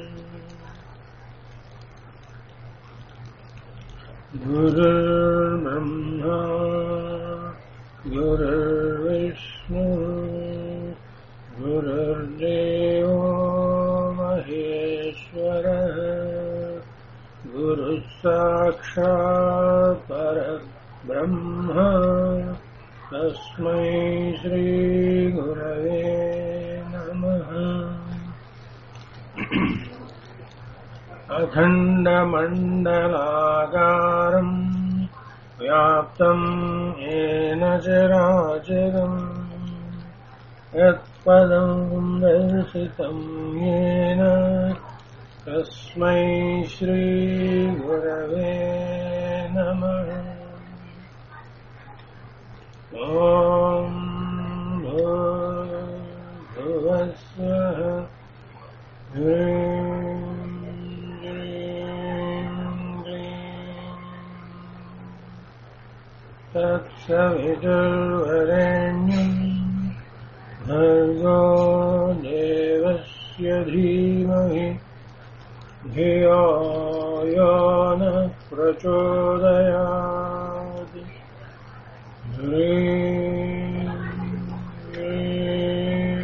गुरुर्ब्रह्मा गुरुर्विष्णु गुरुर्देवो महेश्वरः गुरुः साक्षात् परब्रह्म तस्मै श्रीगुरवे नमः अखण्डमण्डलाकारम् व्याप्तम् येन चराचरम् यत्पदम् दर्शितम् येन तस्मै श्रीगुरवे नमः ॐ भूर्भुवस्वः ह्रीं ह्रीं ह्रीं तत्सवितुर्वरेण्यम् भर्गो देवस्य धीमहि धियो यो नः प्रचोदयात् ह्रीं ह्रीं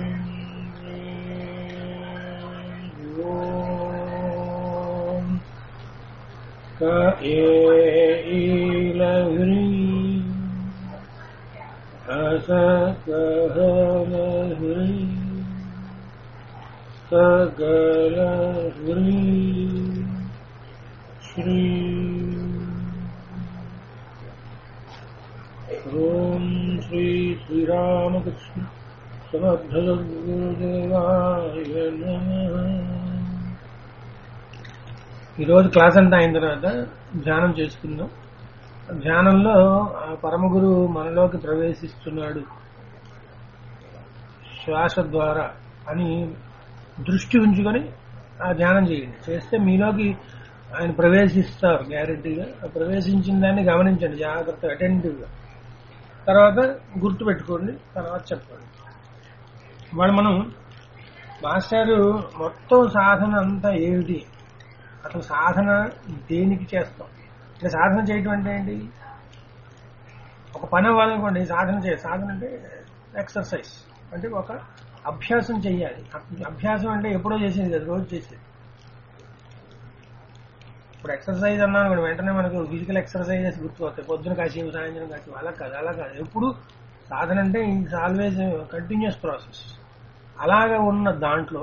ह्रीं ॐ क एलह्रीं असकहलह्रीं सकलह्रीं श्रीं ॐ श्री श्रीरामकृष्ण సమర్థగురుదేవాయ నమః ఈరోజు క్లాస్ అంతా అయిన తర్వాత ధ్యానం చేసుకుందాం ధ్యానంలో ఆ పరమ గురువు మనలోకి ప్రవేశిస్తున్నాడు శ్వాస ద్వారా అని దృష్టి ఉంచుకొని ఆ ధ్యానం చేయండి చేస్తే మీలోకి ఆయన ప్రవేశిస్తారు గ్యారెంటీగా ఆ ప్రవేశించిన దాన్ని గమనించండి జాగ్రత్త అటెంటివ్గా తర్వాత గుర్తు పెట్టుకోండి తర్వాత చెప్పండి వాళ్ళు మనం మాస్టారు మొత్తం సాధన అంతా ఏమిటి అసలు సాధన దేనికి చేస్తాం అంటే సాధన చేయటం అంటే ఏంటి ఒక పని అవ్వాలనుకోండి సాధన చేయ సాధన అంటే ఎక్సర్సైజ్ అంటే ఒక అభ్యాసం చెయ్యాలి అభ్యాసం అంటే ఎప్పుడో చేసేది కదా రోజు చేసేది ఇప్పుడు ఎక్సర్సైజ్ అన్నాను కూడా వెంటనే మనకు ఫిజికల్ ఎక్సర్సైజెస్ గుర్తుకొస్తాయి పొద్దున కాసేపు సాయంత్రం కాసేపు అలా కాదు అలా కాదు ఎప్పుడు సాధన అంటే ఇట్స్ ఆల్వేజ్ కంటిన్యూస్ ప్రాసెస్ అలాగా ఉన్న దాంట్లో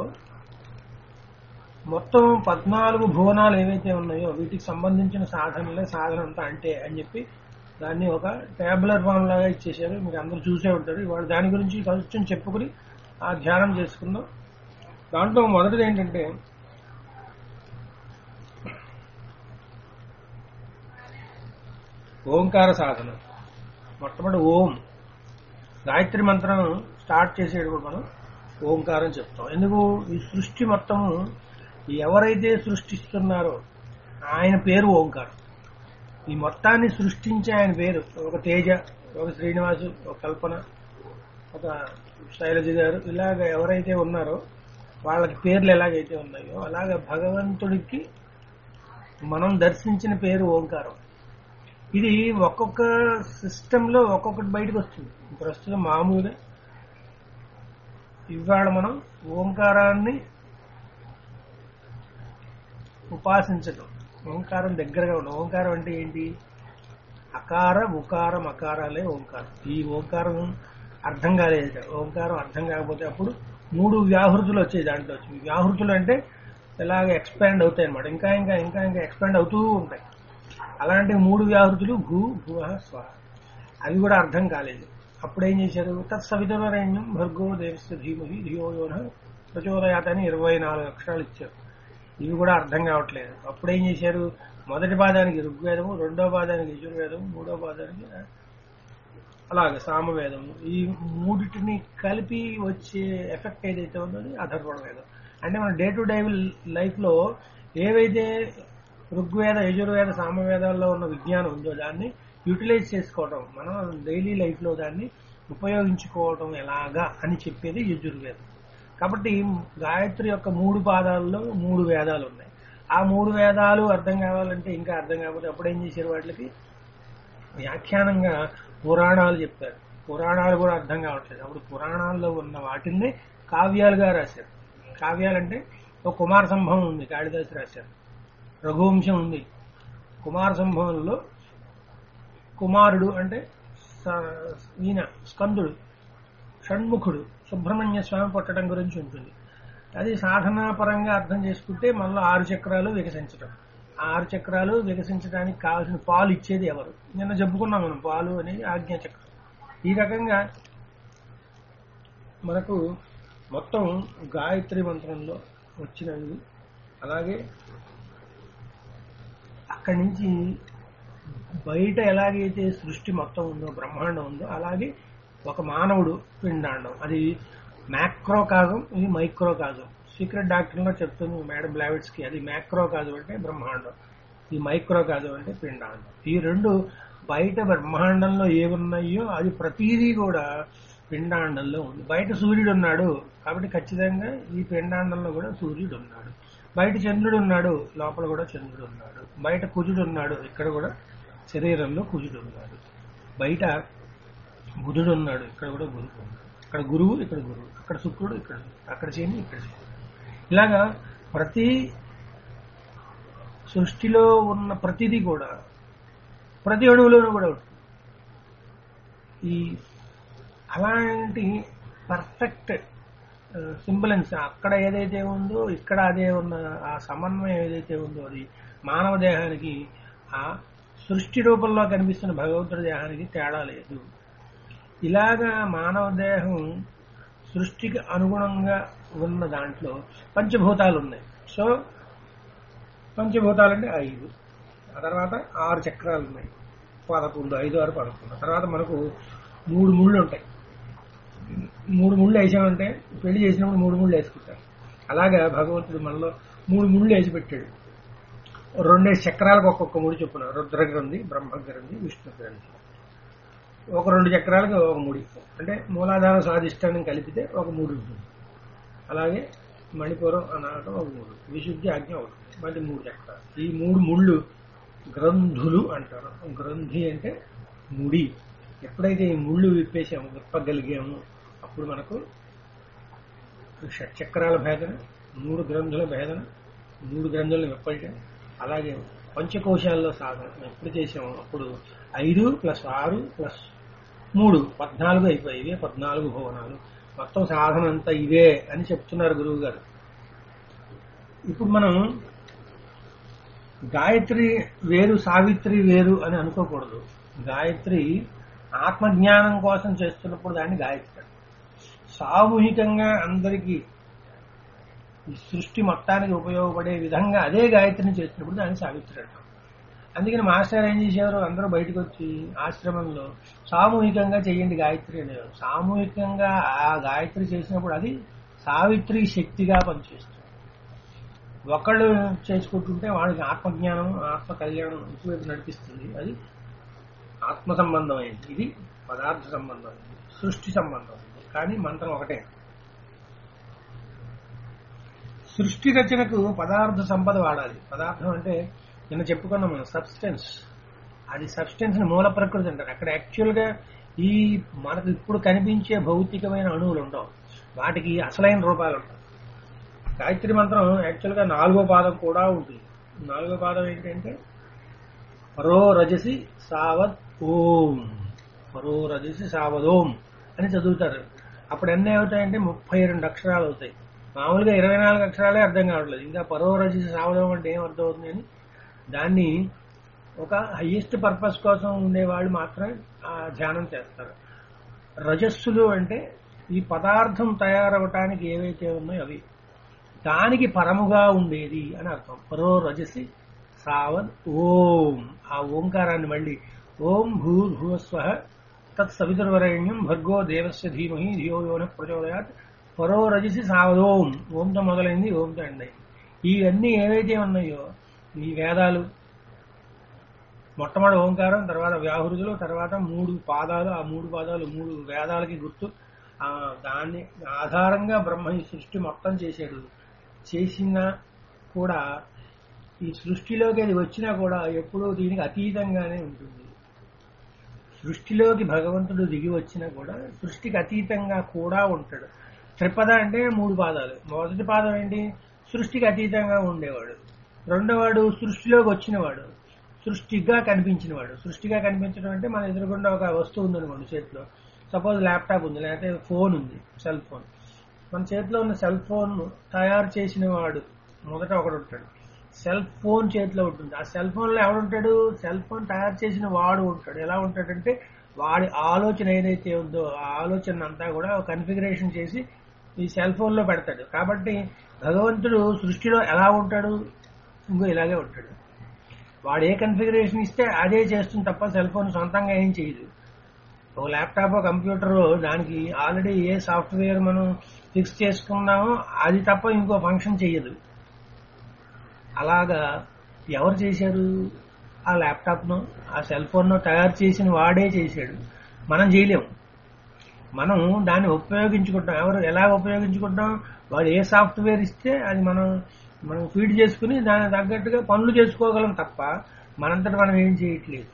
మొత్తం పద్నాలుగు భువనాలు ఏవైతే ఉన్నాయో వీటికి సంబంధించిన సాధనలే సాధన అంతా అంటే అని చెప్పి దాన్ని ఒక ట్యాబులర్ ఫామ్ లాగా ఇచ్చేసారు మీరు అందరూ చూసే ఉంటారు ఇవాళ దాని గురించి కొంచెం చెప్పుకుని ఆ ధ్యానం చేసుకుందాం దాంట్లో మొదటిది ఏంటంటే ఓంకార సాధన మొట్టమొదటి ఓం గాయత్రి మంత్రం స్టార్ట్ చేసేటప్పుడు మనం ఓంకారం చెప్తాం ఎందుకు ఈ సృష్టి మొత్తము ఎవరైతే సృష్టిస్తున్నారో ఆయన పేరు ఓంకారం ఈ మొత్తాన్ని సృష్టించే ఆయన పేరు ఒక తేజ ఒక శ్రీనివాసు ఒక కల్పన ఒక శైలజ గారు ఇలాగ ఎవరైతే ఉన్నారో వాళ్ళకి పేర్లు ఎలాగైతే ఉన్నాయో అలాగ భగవంతుడికి మనం దర్శించిన పేరు ఓంకారం ఇది ఒక్కొక్క సిస్టంలో ఒక్కొక్కటి బయటకు వస్తుంది ప్రస్తుతం మామూలుగా ఇవాళ మనం ఓంకారాన్ని ఉపాసించటం ఓంకారం దగ్గరగా ఉండడం ఓంకారం అంటే ఏంటి అకార ఉకారం అకారాలే ఓంకారం ఈ ఓంకారం అర్థం కాలేదు ఓంకారం అర్థం కాకపోతే అప్పుడు మూడు వ్యాహృతులు వచ్చాయి దాంట్లో వచ్చి వ్యాహృతులు అంటే ఇలాగ ఎక్స్పాండ్ అవుతాయి అనమాట ఇంకా ఇంకా ఇంకా ఇంకా ఎక్స్పాండ్ అవుతూ ఉంటాయి అలాంటి మూడు వ్యాహృతులు భూ భువ స్వ అవి కూడా అర్థం కాలేదు అప్పుడు ఏం చేశారు తత్సవితరణ్యం భర్గో దేవస్య ధీమహి ధియోయోన ప్రచోదయాత అని ఇరవై నాలుగు అక్షరాలు ఇచ్చారు ఇవి కూడా అర్థం కావట్లేదు అప్పుడు ఏం చేశారు మొదటి పాదానికి ఋగ్వేదము రెండో పాదానికి యజుర్వేదము మూడో పాదానికి అలాగే సామవేదము ఈ మూడిటిని కలిపి వచ్చే ఎఫెక్ట్ ఏదైతే ఉన్నది అధర్వణ వేదం అంటే మన డే టు డే లైఫ్ లో ఏవైతే ఋగ్వేద యజుర్వేద సామవేదాల్లో ఉన్న విజ్ఞానం ఉందో దాన్ని యూటిలైజ్ చేసుకోవటం మనం డైలీ లైఫ్ లో దాన్ని ఉపయోగించుకోవటం ఎలాగా అని చెప్పేది యజుర్వేదం కాబట్టి గాయత్రి యొక్క మూడు పాదాల్లో మూడు వేదాలు ఉన్నాయి ఆ మూడు వేదాలు అర్థం కావాలంటే ఇంకా అర్థం కాకపోతే అప్పుడు ఏం చేశారు వాటికి వ్యాఖ్యానంగా పురాణాలు చెప్పారు పురాణాలు కూడా అర్థం కావట్లేదు అప్పుడు పురాణాల్లో ఉన్న వాటిని కావ్యాలుగా రాశారు కావ్యాలంటే ఒక కుమార సంభవం ఉంది కాళిదాసు రాశారు రఘువంశం ఉంది కుమార సంభవంలో కుమారుడు అంటే స- ఈయన స్కందుడు షణ్ముఖుడు సుబ్రహ్మణ్య స్వామి పుట్టడం గురించి ఉంటుంది అది సాధనాపరంగా అర్థం చేసుకుంటే మళ్ళీ ఆరు చక్రాలు వికసించడం ఆ ఆరు చక్రాలు వికసించడానికి కావాల్సిన పాలు ఇచ్చేది ఎవరు నిన్న చెప్పుకున్నాం మనం పాలు అనేది ఆజ్ఞా చక్రం ఈ రకంగా మనకు మొత్తం గాయత్రి మంత్రంలో వచ్చినవి అలాగే అక్కడి నుంచి బయట ఎలాగైతే సృష్టి మొత్తం ఉందో బ్రహ్మాండం ఉందో అలాగే ఒక మానవుడు పిండాండం అది మ్యాక్రో కాజం ఇది మైక్రో కాజం సీక్రెట్ డాక్టర్లో చెప్తుంది మేడం బ్లావిట్స్ కి అది మ్యాక్రో కాజం అంటే బ్రహ్మాండం ఈ మైక్రో కాజం అంటే పిండాండం ఈ రెండు బయట బ్రహ్మాండంలో ఏమున్నాయో అది ప్రతిదీ కూడా పిండాండంలో ఉంది బయట సూర్యుడు ఉన్నాడు కాబట్టి ఖచ్చితంగా ఈ పిండాండంలో కూడా సూర్యుడు ఉన్నాడు బయట చంద్రుడు ఉన్నాడు లోపల కూడా చంద్రుడు ఉన్నాడు బయట కుజుడు ఉన్నాడు ఇక్కడ కూడా శరీరంలో కుజుడు ఉన్నాడు బయట బుధుడు ఉన్నాడు ఇక్కడ కూడా గురువు ఉన్నాడు ఇక్కడ గురువు ఇక్కడ గురువు అక్కడ శుక్రుడు ఇక్కడ అక్కడ శని ఇక్కడ శని ఇలాగా ప్రతి సృష్టిలో ఉన్న ప్రతిదీ కూడా ప్రతి అణువులోనూ కూడా ఉంటుంది ఈ అలాంటి పర్ఫెక్ట్ సింబలెన్స్ అక్కడ ఏదైతే ఉందో ఇక్కడ అదే ఉన్న ఆ సమన్వయం ఏదైతే ఉందో అది మానవ దేహానికి ఆ సృష్టి రూపంలో కనిపిస్తున్న భగవంతుడి దేహానికి తేడా లేదు ఇలాగా మానవ దేహం సృష్టికి అనుగుణంగా ఉన్న దాంట్లో పంచభూతాలు ఉన్నాయి సో పంచభూతాలు అంటే ఐదు ఆ తర్వాత ఆరు చక్రాలు ఉన్నాయి పదకొండు ఐదు ఆరు పదకొండు తర్వాత మనకు మూడు ముళ్ళు ఉంటాయి మూడు ముళ్ళు వేసామంటే పెళ్లి చేసినప్పుడు మూడు ముళ్ళు వేసుకుంటారు అలాగా భగవంతుడు మనలో మూడు ముళ్ళు వేసి పెట్టాడు రెండేసి చక్రాలకు ఒక్కొక్క ముడి చొప్పున రుద్ర గ్రంథి బ్రహ్మ గ్రంథి విష్ణు గ్రంథి ఒక రెండు చక్రాలకు ఒక ముడి అంటే మూలాధార స్వాధిష్టానం కలిపితే ఒక మూడు ఉంటుంది అలాగే మణిపురం అనాటం ఒక మూడు విశుద్ధి ఆజ్ఞ ఒకటి మళ్ళీ మూడు చక్రాలు ఈ మూడు ముళ్ళు గ్రంథులు అంటారు గ్రంథి అంటే ముడి ఎప్పుడైతే ఈ ముళ్ళు విప్పేసాము విప్పగలిగాము అప్పుడు మనకు షట్చక్రాల భేదన మూడు గ్రంథుల భేదన మూడు గ్రంథులను విప్పటం అలాగే పంచకోశాల్లో సాధన ఎప్పుడు చేసాము అప్పుడు ఐదు ప్లస్ ఆరు ప్లస్ మూడు పద్నాలుగు అయిపోయి ఇవే పద్నాలుగు భువనాలు మొత్తం సాధన అంతా ఇవే అని చెప్తున్నారు గురువు గారు ఇప్పుడు మనం గాయత్రి వేరు సావిత్రి వేరు అని అనుకోకూడదు గాయత్రి ఆత్మజ్ఞానం కోసం చేస్తున్నప్పుడు దాన్ని గాయత్రి అంటారు. సామూహికంగా అందరికీ ఈ సృష్టి మొత్తానికి ఉపయోగపడే విధంగా అదే గాయత్రిని చేస్తున్నప్పుడు దాన్ని సావిత్రి అంటాం అందుకని మాస్టర్ ఏం చేసేవారు అందరూ బయటకు వచ్చి ఆశ్రమంలో సామూహికంగా చేయండి గాయత్రి అనేవారు సామూహికంగా ఆ గాయత్రి చేసినప్పుడు అది సావిత్రి శక్తిగా పనిచేస్తుంది ఒకళ్ళు చేసుకుంటుంటే వాళ్ళకి ఆత్మజ్ఞానం ఆత్మ కళ్యాణం ఇటువైపు నడిపిస్తుంది అది ఆత్మ సంబంధమైంది ఇది పదార్థ సంబంధమైంది సృష్టి సంబంధమైంది కానీ మంత్రం ఒకటే సృష్టి రచనకు పదార్థ సంపద వాడాలి పదార్థం అంటే నిన్న చెప్పుకున్నాం మనం సబ్స్టెన్స్ అది సబ్స్టెన్స్ ని మూల ప్రకృతి అంటారు అక్కడ యాక్చువల్ గా ఈ మనకు ఇప్పుడు కనిపించే భౌతికమైన అణువులు ఉండవు వాటికి అసలైన రూపాలు ఉంటాయి గాయత్రి మంత్రం యాక్చువల్ గా నాలుగో పాదం కూడా ఉంటుంది నాలుగో పాదం ఏంటంటే పరో రజసి సావద్ ఓం పరో రజసి సావదోం అని చదువుతారు అప్పుడు ఎన్ని అవుతాయంటే ముప్పై రెండు అక్షరాలు అవుతాయి మామూలుగా ఇరవై నాలుగు అక్షరాలే అర్థం కావట్లేదు ఇంకా పరో రజసి సావదోం అంటే ఏం అర్థం అవుతుంది అని దాన్ని ఒక హయ్యెస్ట్ పర్పస్ కోసం ఉండేవాళ్ళు మాత్రమే ఆ ధ్యానం చేస్తారు రజస్సులు అంటే ఈ పదార్థం తయారవటానికి ఏవైతే ఉన్నాయో అవి దానికి పరముగా ఉండేది అని అర్థం పరో రజసి సావద్ ఓం ఆ ఓంకారాన్ని మళ్ళీ ఓం భూ భూస్వ తత్ సవితుర్వరేణ్యం భర్గో దేవస్య ధీమహి ధియో యోన ప్రచోదయాత్ పరో రజసి సావదోం ఓంతో మొదలైంది ఓంతో ఎండ్ అయింది ఇవన్నీ ఏవైతే ఉన్నాయో ఈ వేదాలు మొట్టమొదటి ఓంకారం తర్వాత వ్యాహృతులు తర్వాత మూడు పాదాలు ఆ మూడు పాదాలు మూడు వేదాలకి గుర్తు ఆ దాన్ని ఆధారంగా బ్రహ్మ ఈ సృష్టి మొత్తం చేశాడు చేసిన కూడా ఈ సృష్టిలోకి అది వచ్చినా కూడా ఎప్పుడూ దీనికి అతీతంగానే ఉంటుంది సృష్టిలోకి భగవంతుడు దిగి వచ్చినా కూడా సృష్టికి అతీతంగా కూడా ఉంటాడు త్రిపద అంటే మూడు పాదాలు మొదటి పాదం ఏంటి సృష్టికి అతీతంగా ఉండేవాడు రెండోవాడు సృష్టిలోకి వచ్చినవాడు సృష్టిగా కనిపించినవాడు సృష్టిగా కనిపించడం అంటే మన ఎదురుగుండా ఒక వస్తువు ఉందనుకోండి చేతిలో సపోజ్ ల్యాప్టాప్ ఉంది లేకపోతే ఫోన్ ఉంది సెల్ ఫోన్ మన చేతిలో ఉన్న సెల్ ఫోన్ తయారు చేసిన వాడు మొదట ఒకడు ఉంటాడు సెల్ ఫోన్ చేతిలో ఉంటుంది ఆ సెల్ ఫోన్ లో ఎవడుంటాడు సెల్ ఫోన్ తయారు చేసిన వాడు ఉంటాడు ఎలా ఉంటాడంటే వాడి ఆలోచన ఏదైతే ఉందో ఆ ఆలోచన అంతా కూడా కన్ఫిగరేషన్ చేసి ఈ సెల్ ఫోన్ లో పెడతాడు కాబట్టి భగవంతుడు సృష్టిలో ఎలా ఉంటాడు ఇంకో ఇలాగే ఉంటాడు వాడు ఏ కన్ఫిగరేషన్ ఇస్తే అదే చేస్తుంది తప్ప సెల్ ఫోన్ సొంతంగా ఏం చేయదు ఒక ల్యాప్టాప్ కంప్యూటర్ దానికి ఆల్రెడీ ఏ సాఫ్ట్వేర్ మనం ఫిక్స్ చేసుకున్నామో అది తప్ప ఇంకో ఫంక్షన్ చేయదు అలాగా ఎవరు చేశారు ఆ ల్యాప్టాప్ను ఆ సెల్ ఫోన్ను తయారు చేసిన వాడే చేశాడు మనం చేయలేము మనం దాన్ని ఉపయోగించుకుంటాం ఎవరు ఎలా ఉపయోగించుకుంటాం వాడు ఏ సాఫ్ట్వేర్ ఇస్తే అది మనం మనం ఫీడ్ చేసుకుని దానికి తగ్గట్టుగా పనులు చేసుకోగలం తప్ప మనంతట మనం ఏం చేయట్లేదు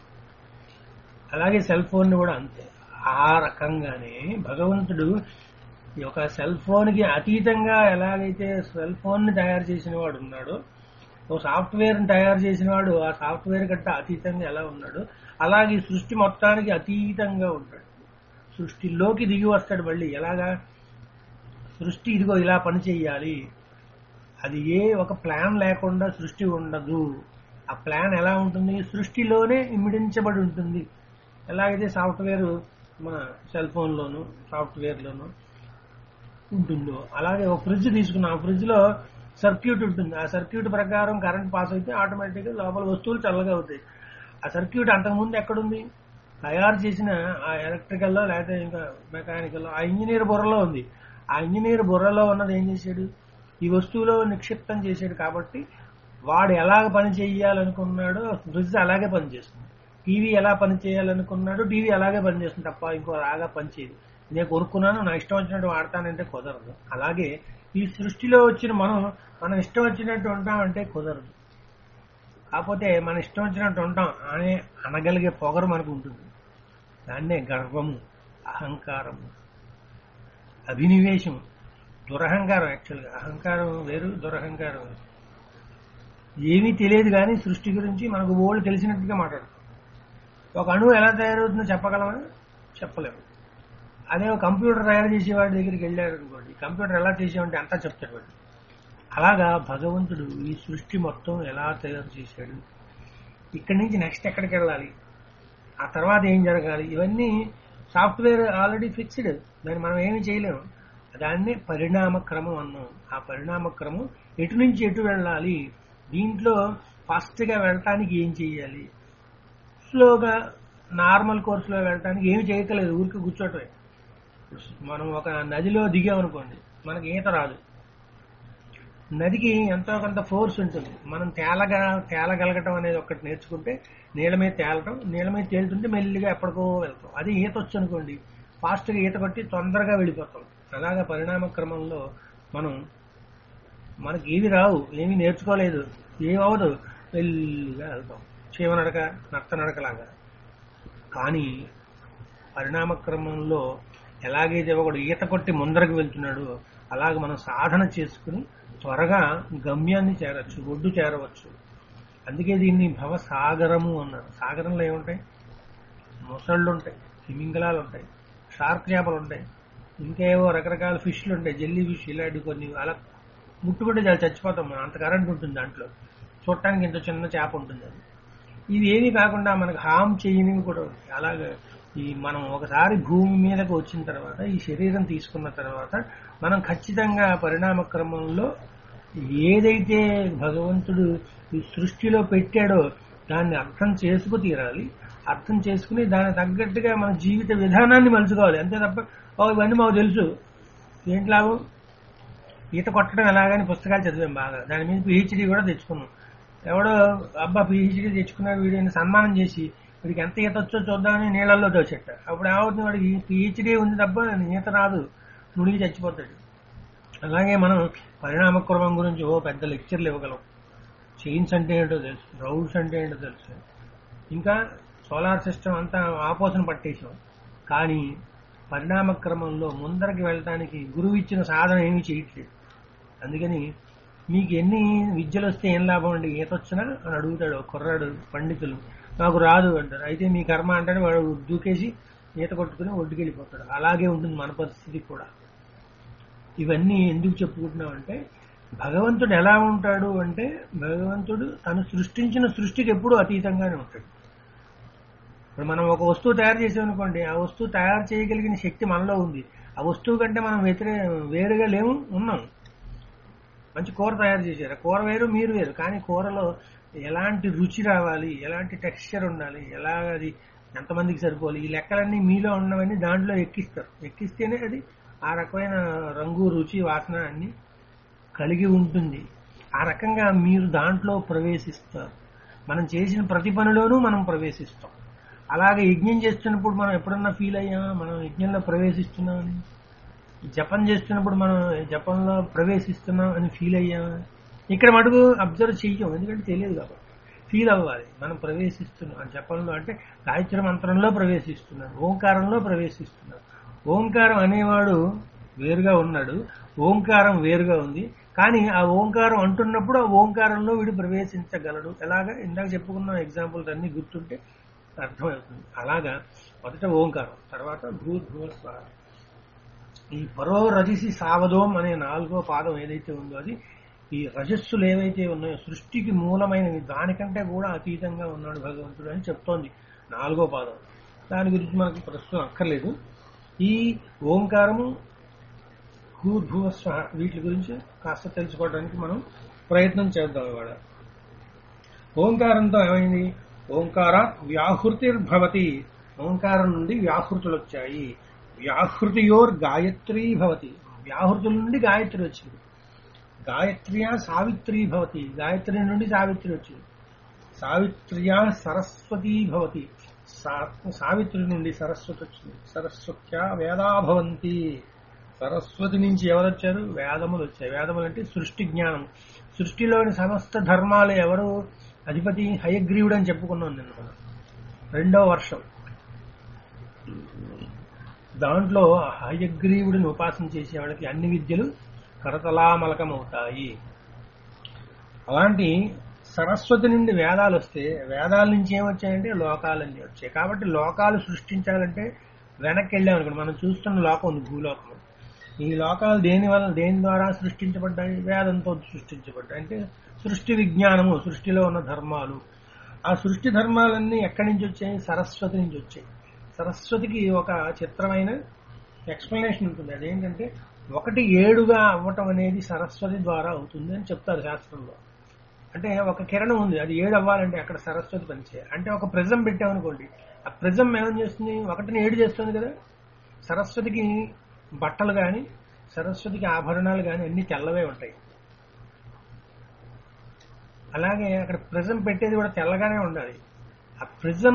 అలాగే సెల్ ఫోన్ కూడా అంతే ఆ రకంగానే భగవంతుడు ఈ యొక్క సెల్ ఫోన్ కి అతీతంగా ఎలాగైతే సెల్ ఫోన్ ని తయారు చేసిన వాడు ఉన్నాడో ఓ సాఫ్ట్వేర్ ని తయారు చేసిన వాడు ఆ సాఫ్ట్వేర్ కంటే అతీతంగా ఎలా ఉన్నాడు అలాగే ఈ సృష్టి మొత్తానికి అతీతంగా ఉంటాడు సృష్టిలోకి దిగి వస్తాడు మళ్ళీ ఎలాగా సృష్టి ఇదిగో ఇలా పని చేయాలి అది ఏ ఒక ప్లాన్ లేకుండా సృష్టి ఉండదు ఆ ప్లాన్ ఎలా ఉంటుంది సృష్టిలోనే ఇమిడించబడి ఉంటుంది ఎలాగైతే సాఫ్ట్వేర్ మన సెల్ ఫోన్లోను సాఫ్ట్వేర్లోను ఉంటుందో అలాగే ఒక ఫ్రిడ్జ్ తీసుకున్నాం ఆ ఫ్రిడ్జ్ లో సర్క్యూట్ ఉంటుంది ఆ సర్క్యూట్ ప్రకారం కరెంట్ పాస్ అయితే ఆటోమేటిక్ గా లోపల వస్తువులు చల్లగా అవుతాయి ఆ సర్క్యూట్ అంతకుముందు ఎక్కడుంది తయారు చేసిన ఆ ఎలక్ట్రికల్లో లేకపోతే ఇంకా మెకానికల్ ఆ ఇంజనీర్ బుర్రలో ఉంది ఆ ఇంజనీర్ బుర్రలో ఉన్నది ఏం చేశాడు ఈ వస్తువులో నిక్షిప్తం చేశాడు కాబట్టి వాడు ఎలాగ పని చేయాలనుకున్నాడో ఫ్రిడ్జ్ అలాగే పనిచేస్తుంది టీవీ ఎలా పని చేయాలనుకున్నాడో టీవీ అలాగే పనిచేస్తుంది తప్ప ఇంకో రాగా పనిచేయదు నేను కొనుక్కున్నాను నా ఇష్టం వచ్చినట్టు వాడతానంటే కుదరదు అలాగే ఈ సృష్టిలో వచ్చిన మనం మనం ఇష్టం వచ్చినట్టు ఉంటామంటే కుదరదు కాకపోతే మన ఇష్టం వచ్చినట్టు ఉంటాం అనే అనగలిగే పొగరు మనకు ఉంటుంది దాన్నే గర్వము అహంకారము అభినివేశం దురహంకారం యాక్చువల్గా అహంకారం వేరు దురహంకారం వేరు ఏమీ తెలియదు కానీ సృష్టి గురించి మనకు ఓళ్ళు తెలిసినట్టుగా మాట్లాడతాం ఒక అణువు ఎలా తయారవుతుందో చెప్పగలమా చెప్పలేము అదే ఒక కంప్యూటర్ తయారు చేసేవాడి దగ్గరికి వెళ్ళారు అనుకోండి కంప్యూటర్ ఎలా చేసేవంటే అంతా చెప్తాడు వాడు అలాగా భగవంతుడు ఈ సృష్టి మొత్తం ఎలా తయారు చేశాడు ఇక్కడి నుంచి నెక్స్ట్ ఎక్కడికి వెళ్ళాలి ఆ తర్వాత ఏం జరగాలి ఇవన్నీ సాఫ్ట్వేర్ ఆల్రెడీ ఫిక్స్డ్ దాన్ని మనం ఏమీ చేయలేము దాన్ని పరిణామ క్రమం అన్నాం ఆ పరిణామ క్రమం ఎటు నుంచి ఎటు వెళ్ళాలి దీంట్లో ఫాస్ట్ గా వెళ్ళటానికి ఏం చేయాలి స్లోగా నార్మల్ కోర్సులో వెళ్ళటానికి ఏమి చేయట్లేదు ఊరికి కూర్చోటమే మనం ఒక నదిలో దిగామనుకోండి మనకి ఈత రాదు నదికి ఎంతో కొంత ఫోర్స్ ఉంటుంది మనం తేలగా తేలగలగటం అనేది ఒకటి నేర్చుకుంటే నీళ్ళ మీద తేలటం నీళ్ళ మీద తేలుతుంటే మెల్లిగా ఎప్పటికో వెళ్తాం అది ఈత వచ్చు అనుకోండి ఫాస్ట్గా ఈత కొట్టి తొందరగా వెళ్ళిపోతాం అలాగా పరిణామ క్రమంలో మనం మనకి ఏవి రావు ఏమీ నేర్చుకోలేదు ఏమవదు మెల్లిగా వెళ్తాం చీమనడక నత్త నడకలాగా కానీ పరిణామ క్రమంలో ఎలాగైతే ఒకడు ఈత కొట్టి ముందరకు వెళ్తున్నాడో అలాగ మనం సాధన చేసుకుని త్వరగా గమ్యాన్ని చేరవచ్చు ఒడ్డు చేరవచ్చు అందుకే దీన్ని భవసాగరము అన్నారు సాగరంలో ఏముంటాయి మొసళ్ళు ఉంటాయి తిమింగలాలు ఉంటాయి షార్క్ చేపలు ఉంటాయి ఇంకేవో రకరకాల ఫిష్లు ఉంటాయి జెల్లీ ఫిష్ ఇలాంటి కొన్ని అలా ముట్టుకుంటే చాలా చచ్చిపోతాం మనం అంత కరెంట్ ఉంటుంది దాంట్లో చూడటానికి ఇంత చిన్న చేప ఉంటుంది అది ఇవి ఏమీ కాకుండా మనకు హామ్ చేయనివి కూడా ఉంటాయి అలాగే ఈ మనం ఒకసారి భూమి మీదకి వచ్చిన తర్వాత ఈ శరీరం తీసుకున్న తర్వాత మనం ఖచ్చితంగా పరిణామ క్రమంలో ఏదైతే భగవంతుడు ఈ సృష్టిలో పెట్టాడో దాన్ని అర్థం చేసుకు తీరాలి అర్థం చేసుకుని దానికి తగ్గట్టుగా మన జీవిత విధానాన్ని మలుచుకోవాలి అంతే తప్ప "ఓ, ఇవన్నీ మాకు తెలుసు ఏంటి లాభం ఈత కొట్టడం ఎలాగని పుస్తకాలు చదివాం బాగా దాని మీద పిహెచ్డి కూడా తెచ్చుకున్నాం ఎవడో అబ్బా పిహెచ్డి తెచ్చుకున్నాడు వీడిని సన్మానం చేసి వీడికి ఎంత ఈత వచ్చో చూద్దామని నీళ్ళల్లో దోచెట్ట అప్పుడు ఏమవుతుంది వాడికి పిహెచ్డీ ఉంది తప్ప ఈత రాదు మునిగి చచ్చిపోతాడు అలాగే మనం పరిణామక్రమం గురించి ఓ పెద్ద లెక్చర్లు ఇవ్వగలం చైన్స్ అంటే ఏంటో తెలుసు రౌడ్స్ అంటే ఏంటో తెలుసు ఇంకా సోలార్ సిస్టమ్ అంతా ఆపోసన పట్టేసాం కానీ పరిణామ క్రమంలో ముందరికి వెళ్ళటానికి గురువు ఇచ్చిన సాధన ఏమీ చేయట్లేదు అందుకని మీకు ఎన్ని విద్యలు వస్తే ఏం లాభం అండి ఈత వచ్చినా అని అడుగుతాడు ఒక కుర్రాడు పండితులు నాకు రాదు అంటారు అయితే మీ కర్మ అంటే వాడు దూకేసి ఈత కొట్టుకుని ఒడ్డుకెళ్ళిపోతాడు అలాగే ఉంటుంది మన పరిస్థితి కూడా ఇవన్నీ ఎందుకు చెప్పుకుంటున్నామంటే భగవంతుడు ఎలా ఉంటాడు అంటే భగవంతుడు తను సృష్టించిన సృష్టికి ఎప్పుడూ అతీతంగానే ఉంటాడు ఇప్పుడు మనం ఒక వస్తువు తయారు చేసామనుకోండి ఆ వస్తువు తయారు చేయగలిగిన శక్తి మనలో ఉంది ఆ వస్తువు కంటే మనం వ్యతిరే వేరుగా లేము ఉన్నాం మంచి కూర తయారు చేశారు ఆ కూర వేరు మీరు వేరు కానీ కూరలో ఎలాంటి రుచి రావాలి ఎలాంటి టెక్స్చర్ ఉండాలి ఎలా అది ఎంతమందికి సరిపోవాలి ఈ లెక్కలన్నీ మీలో ఉన్నవన్నీ దాంట్లో ఎక్కిస్తారు ఎక్కిస్తేనే అది ఆ రకమైన రంగు రుచి వాసన అన్ని కలిగి ఉంటుంది ఆ రకంగా మీరు దాంట్లో ప్రవేశిస్తారు మనం చేసిన ప్రతి పనిలోనూ మనం ప్రవేశిస్తాం అలాగే యజ్ఞం చేస్తున్నప్పుడు మనం ఎప్పుడన్నా ఫీల్ అయ్యామా మనం యజ్ఞంలో ప్రవేశిస్తున్నామని జపం చేస్తున్నప్పుడు మనం జపంలో ప్రవేశిస్తున్నాం అని ఫీల్ అయ్యామా ఇక్కడ మటుకు అబ్జర్వ్ చెయ్యం ఎందుకంటే తెలియదు కాబట్టి ఫీల్ అవ్వాలి మనం ప్రవేశిస్తున్నాం ఆ జపంలో అంటే గాయత్రి మంత్రంలో ప్రవేశిస్తున్నాం ఓంకారంలో ప్రవేశిస్తున్నాం ఓంకారం అనేవాడు వేరుగా ఉన్నాడు ఓంకారం వేరుగా ఉంది కానీ ఆ ఓంకారం అంటున్నప్పుడు ఆ ఓంకారంలో వీడు ప్రవేశించగలడు ఎలాగా ఇందాక చెప్పుకున్న ఎగ్జాంపుల్స్ అన్ని గుర్తుంటే అర్థమవుతుంది అలాగా మొదట ఓంకారం తర్వాత భూ భూ స్వర ఈ పరో రజసి సావధోం అనే నాలుగో పాదం ఏదైతే ఉందో అది ఈ రజస్సులు ఏవైతే ఉన్నాయో సృష్టికి మూలమైనవి దానికంటే కూడా అతీతంగా ఉన్నాడు భగవంతుడు అని చెప్తోంది నాలుగో పాదం దాని గురించి మనకు ప్రస్తుతం అక్కర్లేదు ఈ ఓంకారము భూర్భువ స్వ వీటి గురించి కాస్త తెలుసుకోవడానికి మనం ప్రయత్నం చేద్దాం ఇవాళ ఓంకారంతో ఏమైంది ఓంకార వ్యాహృతిర్భవతి ఓంకారం నుండి వ్యాహృతులు వచ్చాయి వ్యాహృతియోర్ గాయత్రీ భవతి వ్యాహృతుల నుండి గాయత్రి వచ్చింది గాయత్ర్యా సావిత్రీ భవతి గాయత్రి నుండి సావిత్రి వచ్చింది సావిత్ర్యా సరస్వతీ భవతి సా- సావిత్రి నుండి సరస్వతి వచ్చింది సరస్వత్యా వేదా భవంతి సరస్వతి నుంచి ఎవరు వచ్చారు వేదములు వచ్చాయి వేదములు అంటే సృష్టి జ్ఞానం సృష్టిలోని సమస్త ధర్మాలు ఎవరు అధిపతి హయగ్రీవుడు అని చెప్పుకున్నాం నిన్న మనం రెండో వర్షం దాంట్లో ఆ హయగ్రీవుడిని ఉపాసన చేసే వాళ్ళకి అన్ని విద్యలు కరతలామలకమవుతాయి అలాంటి సరస్వతి నుండి వేదాలు వస్తే వేదాల నుంచి ఏమొచ్చాయంటే లోకాలన్నీ వచ్చాయి కాబట్టి లోకాలు సృష్టించాలంటే వెనక్కి వెళ్ళామనుకోండి మనం చూస్తున్న లోకం ఉంది భూలోకం ఈ లోకాలు దేని వల్ల దేని ద్వారా సృష్టించబడ్డాయి వేదంతో సృష్టించబడ్డాయి అంటే సృష్టి విజ్ఞానము సృష్టిలో ఉన్న ధర్మాలు ఆ సృష్టి ధర్మాలన్నీ ఎక్కడి నుంచి వచ్చాయి సరస్వతి నుంచి వచ్చాయి సరస్వతికి ఒక చిత్రమైన ఎక్స్ప్లెనేషన్ ఉంటుంది అదేంటంటే ఒకటి ఏడుగా అవ్వటం అనేది సరస్వతి ద్వారా అవుతుంది అని చెప్తారు శాస్త్రంలో అంటే ఒక కిరణం ఉంది అది ఏడు అవ్వాలంటే అక్కడ సరస్వతి పనిచేయాలి అంటే ఒక ప్రిజం పెట్టామనుకోండి ఆ ప్రిజం ఏమని చేస్తుంది ఒకటిని ఏడు చేస్తుంది కదా సరస్వతికి బట్టలు కానీ సరస్వతికి ఆభరణాలు కానీ అన్ని తెల్లవే ఉంటాయి అలాగే అక్కడ ప్రిజం పెట్టేది కూడా తెల్లగానే ఉండాలి ఆ ప్రిజం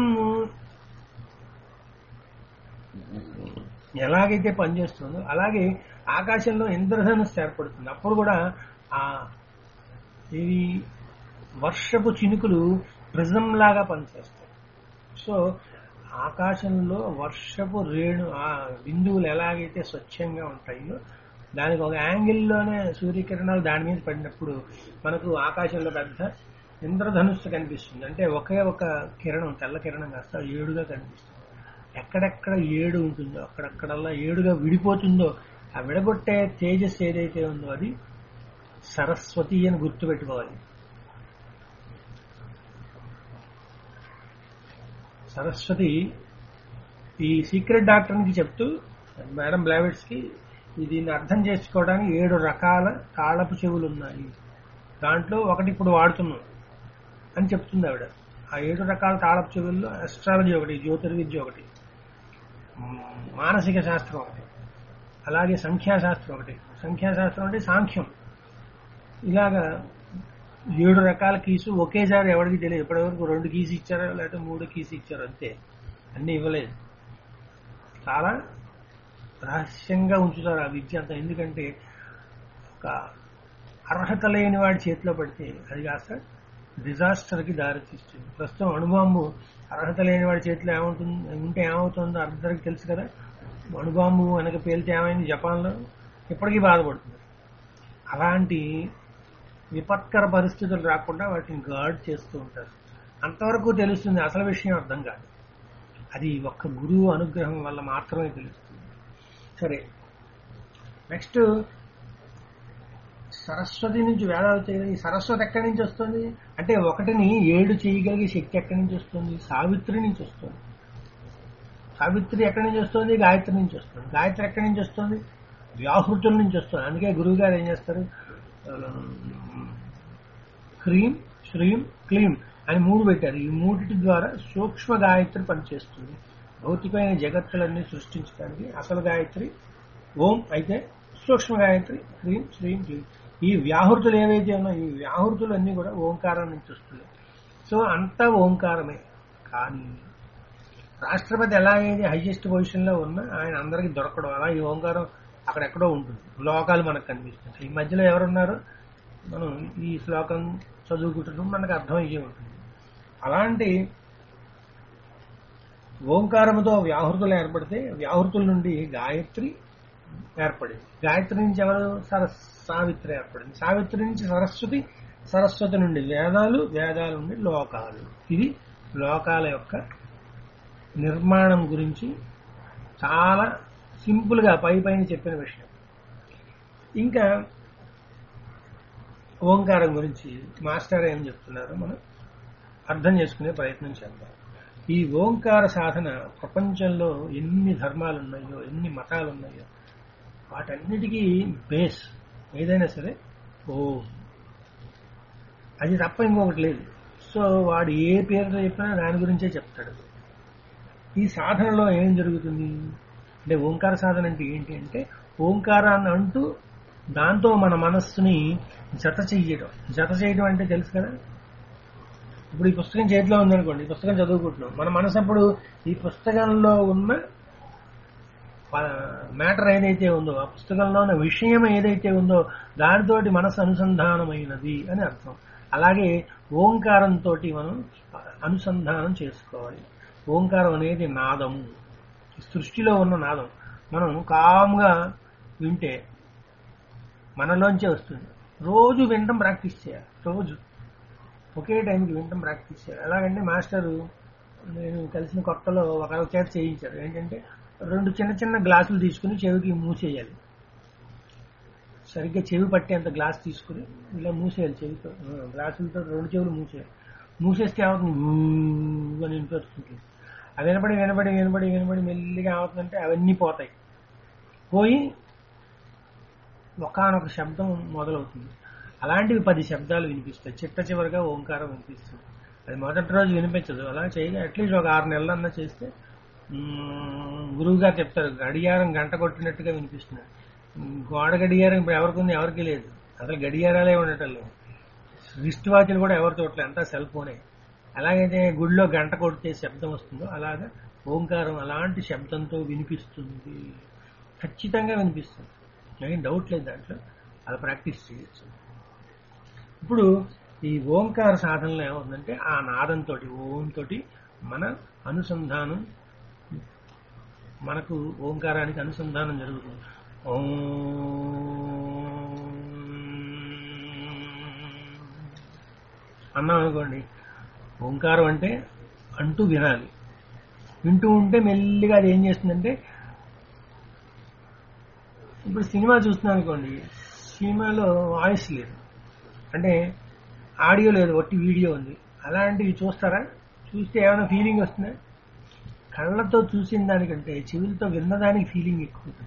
ఎలాగైతే పనిచేస్తుందో అలాగే ఆకాశంలో ఇంద్రధనుస్సు ఏర్పడుతుంది అప్పుడు కూడా ఆ ఇవి వర్షపు చినుకులు ప్రిజం లాగా పనిచేస్తాయి సో ఆకాశంలో వర్షపు రేణు ఆ బిందువులు ఎలాగైతే స్వచ్ఛంగా ఉంటాయో దానికి ఒక యాంగిల్లోనే సూర్యకిరణాలు దాని మీద పడినప్పుడు మనకు ఆకాశంలో పెద్ద ఇంద్రధనుస్సు కనిపిస్తుంది అంటే ఒకే ఒక కిరణం తెల్ల కిరణం కాస్త ఏడుగా కనిపిస్తుంది ఎక్కడెక్కడ ఏడు ఉంటుందో అక్కడక్కడల్లా ఏడుగా విడిపోతుందో ఆ విడగొట్టే తేజస్ ఏదైతే ఉందో అది సరస్వతి అని గుర్తుపెట్టుకోవాలి సరస్వతి ఈ సీక్రెట్ డాక్టర్కి చెప్తూ మేడం బ్లావెట్స్ కి దీన్ని అర్థం చేసుకోవడానికి ఏడు రకాల తాళపు చెవులు ఉన్నాయి దాంట్లో ఒకటి ఇప్పుడు వాడుతున్నాం అని చెప్తుంది ఆవిడ ఆ ఏడు రకాల తాళపు చెవుల్లో అస్ట్రాలజీ ఒకటి జ్యోతిర్విద్య ఒకటి మ్, మానసిక శాస్త్రం ఒకటి అలాగే సంఖ్యాశాస్త్రం ఒకటి సంఖ్యాశాస్త్రం అంటే సాంఖ్యం ఇలాగా ఏడు రకాల కీసు ఒకేసారి ఎవరికి తెలియదు ఇప్పటివరకు రెండు కీసు ఇచ్చారో లేకపోతే మూడు కీసు ఇచ్చారో అంతే అన్ని ఇవ్వలేదు చాలా రహస్యంగా ఉంచుతారు ఆ విద్య అంతా ఎందుకంటే ఒక అర్హత లేని వాడి చేతిలో పడితే అది కాస్త డిజాస్టర్కి దారితీస్తుంది ప్రస్తుతం అణుబాంబు అర్హత లేని వాడి చేతిలో ఏమవుతుంది ఉంటే ఏమవుతుందో అందరికి తెలుసు కదా అణుబాంబు వెనక పేలితే ఏమైంది జపాన్లో ఇప్పటికీ బాధపడుతుంది అలాంటి విపత్కర పరిస్థితులు రాకుండా వాటిని గార్డ్ చేస్తూ ఉంటారు అంతవరకు తెలుస్తుంది అసలు విషయం అర్థం కాదు అది ఒక్క గురువు అనుగ్రహం వల్ల మాత్రమే తెలుస్తుంది సరే నెక్స్ట్ సరస్వతి నుంచి వేదాలు చేయడం ఈ సరస్వతి ఎక్కడి నుంచి వస్తుంది అంటే ఒకటిని ఏడు చేయగలిగే శక్తి ఎక్కడి నుంచి వస్తుంది సావిత్రి నుంచి వస్తుంది సావిత్రి ఎక్కడి నుంచి వస్తుంది గాయత్రి నుంచి వస్తుంది గాయత్రి ఎక్కడి నుంచి వస్తుంది వ్యాహృతుల నుంచి వస్తుంది అందుకే గురువు గారు ఏం చేస్తారు హ్రీం శ్రీం క్లీం అని మూడు పెట్టారు ఈ మూడిటి ద్వారా సూక్ష్మ గాయత్రి పనిచేస్తుంది భౌతికమైన జగత్తులన్నీ సృష్టించడానికి అసలు గాయత్రి ఓం అయితే సూక్ష్మ గాయత్రి హ్రీం శ్రీం క్లీం ఈ వ్యాహృతులు ఏవైతే ఉన్నాయో ఈ వ్యాహృతులు అన్నీ కూడా ఓంకారం నుంచి వస్తుంది సో అంతా ఓంకారమే కానీ రాష్ట్రపతి ఎలాగైతే హైయెస్ట్ పొజిషన్ లో ఉన్నా ఆయన అందరికి దొరకడం అలా ఈ ఓంకారం అక్కడెక్కడో ఉంటుంది లోకాలు మనకు కనిపిస్తుంది ఈ మధ్యలో ఎవరున్నారు మనం ఈ శ్లోకం చదువుకుంటున్నాం మనకు అర్థమయ్యే ఉంటుంది అలాంటి ఓంకారముతో వ్యాహృతులు ఏర్పడితే వ్యాహృతుల నుండి గాయత్రి ఏర్పడింది గాయత్రి నుంచి ఎవరు సర సావిత్రి ఏర్పడింది సావిత్రి నుంచి సరస్వతి సరస్వతి నుండి వేదాలు వేదాల నుండి లోకాలు ఇది లోకాల యొక్క నిర్మాణం గురించి చాలా సింపుల్ గా పై పైన చెప్పిన విషయం ఇంకా ఓంకారం గురించి మాస్టర్ ఏం చెప్తున్నారో మనం అర్థం చేసుకునే ప్రయత్నం చేద్దాం ఈ ఓంకార సాధన ప్రపంచంలో ఎన్ని ధర్మాలు ఉన్నాయో ఎన్ని మతాలు ఉన్నాయో వాటన్నిటికీ బేస్ ఏదైనా సరే ఓం అది తప్ప ఇంకొకటి లేదు సో వాడు ఏ పేరుతో చెప్పినా దాని గురించే చెప్తాడు ఈ సాధనలో ఏం జరుగుతుంది అంటే ఓంకార సాధన అంటే ఏంటి అంటే ఓంకారాన్ని అంటూ దాంతో మన మనస్సుని జత చెయ్యడం జత చేయడం అంటే తెలుసు కదా ఇప్పుడు ఈ పుస్తకం చేతిలో ఉందనుకోండి ఈ పుస్తకం చదువుకుంటున్నాం మన మనసు అప్పుడు ఈ పుస్తకంలో ఉన్న మ్యాటర్ ఏదైతే ఉందో ఆ పుస్తకంలో ఉన్న విషయం ఏదైతే ఉందో దానితోటి మనసు అనుసంధానమైనది అని అర్థం అలాగే ఓంకారంతో మనం అనుసంధానం చేసుకోవాలి ఓంకారం అనేది నాదము సృష్టిలో ఉన్న నాదం మనం కామ్గా వింటే మనలోంచే వస్తుంది రోజు వినటం ప్రాక్టీస్ చేయాలి రోజు ఒకే టైంకి వినటం ప్రాక్టీస్ చేయాలి ఎలాగంటే మాస్టరు నేను కలిసిన కొత్తలో ఒక చేత చేయించారు ఏంటంటే రెండు చిన్న చిన్న గ్లాసులు తీసుకుని చెవికి మూసేయాలి సరిగ్గా చెవి పట్టేంత గ్లాస్ తీసుకుని ఇలా మూసేయాలి చెవితో ఆ, గ్లాసులతో రెండు చెవులు మూసేయాలి మూసేస్తే ఏమవుతుంది ఊ అని వినిపిస్తుంది అది వినపడి వినపడి వినపడి వినపడి మెల్లిగా ఏమవుతుందంటే అవన్నీ పోతాయి పోయి ఒకనొక శబ్దం మొదలవుతుంది అలాంటివి పది శబ్దాలు వినిపిస్తాయి చిట్ట చివరిగా ఓంకారం వినిపిస్తుంది అది మొదటి రోజు వినిపించదు అలా చేయగా అట్లీస్ట్ ఒక ఆరు నెలలన్నా చేస్తే మ్మ్, గురువు గారు చెప్తారు గడియారం గంట కొట్టినట్టుగా వినిపిస్తుంది మ్మ్, గోడ గడియారం ఇప్పుడు ఎవరికి ఉంది ఎవరికి లేదు అసలు గడియారాలే ఉండటం లేదు రిస్ట్ వాచ్లు కూడా ఎవరి చోట్ల అంతా సెల్ ఫోనే అలాగైతే గుడిలో గంట కొడితే శబ్దం వస్తుందో అలాగా ఓంకారం అలాంటి శబ్దంతో వినిపిస్తుంది ఖచ్చితంగా వినిపిస్తుంది ఏం డౌట్ లేదు దాంట్లో అది ప్రాక్టీస్ చేయొచ్చు ఇప్పుడు ఈ ఓంకార సాధనలో ఏమవుతుందంటే ఆ నాదంతో ఓం తోటి మన అనుసంధానం మనకు ఓంకారానికి అనుసంధానం జరుగుతుంది ఓం అన్నాం అనుకోండి ఓంకారం అంటే అంటూ వినాలి వింటూ ఉంటే మెల్లిగా అది ఏం చేస్తుందంటే ఇప్పుడు సినిమా చూస్తున్నాం అనుకోండి సినిమాలో వాయిస్ లేదు అంటే ఆడియో లేదు ఒట్టి వీడియో ఉంది అలాంటివి చూస్తారా చూస్తే ఏమైనా ఫీలింగ్ వస్తుందా కళ్ళతో చూసిన దానికంటే చెవులతో విన్నదానికి ఫీలింగ్ ఎక్కువ ఉంటుంది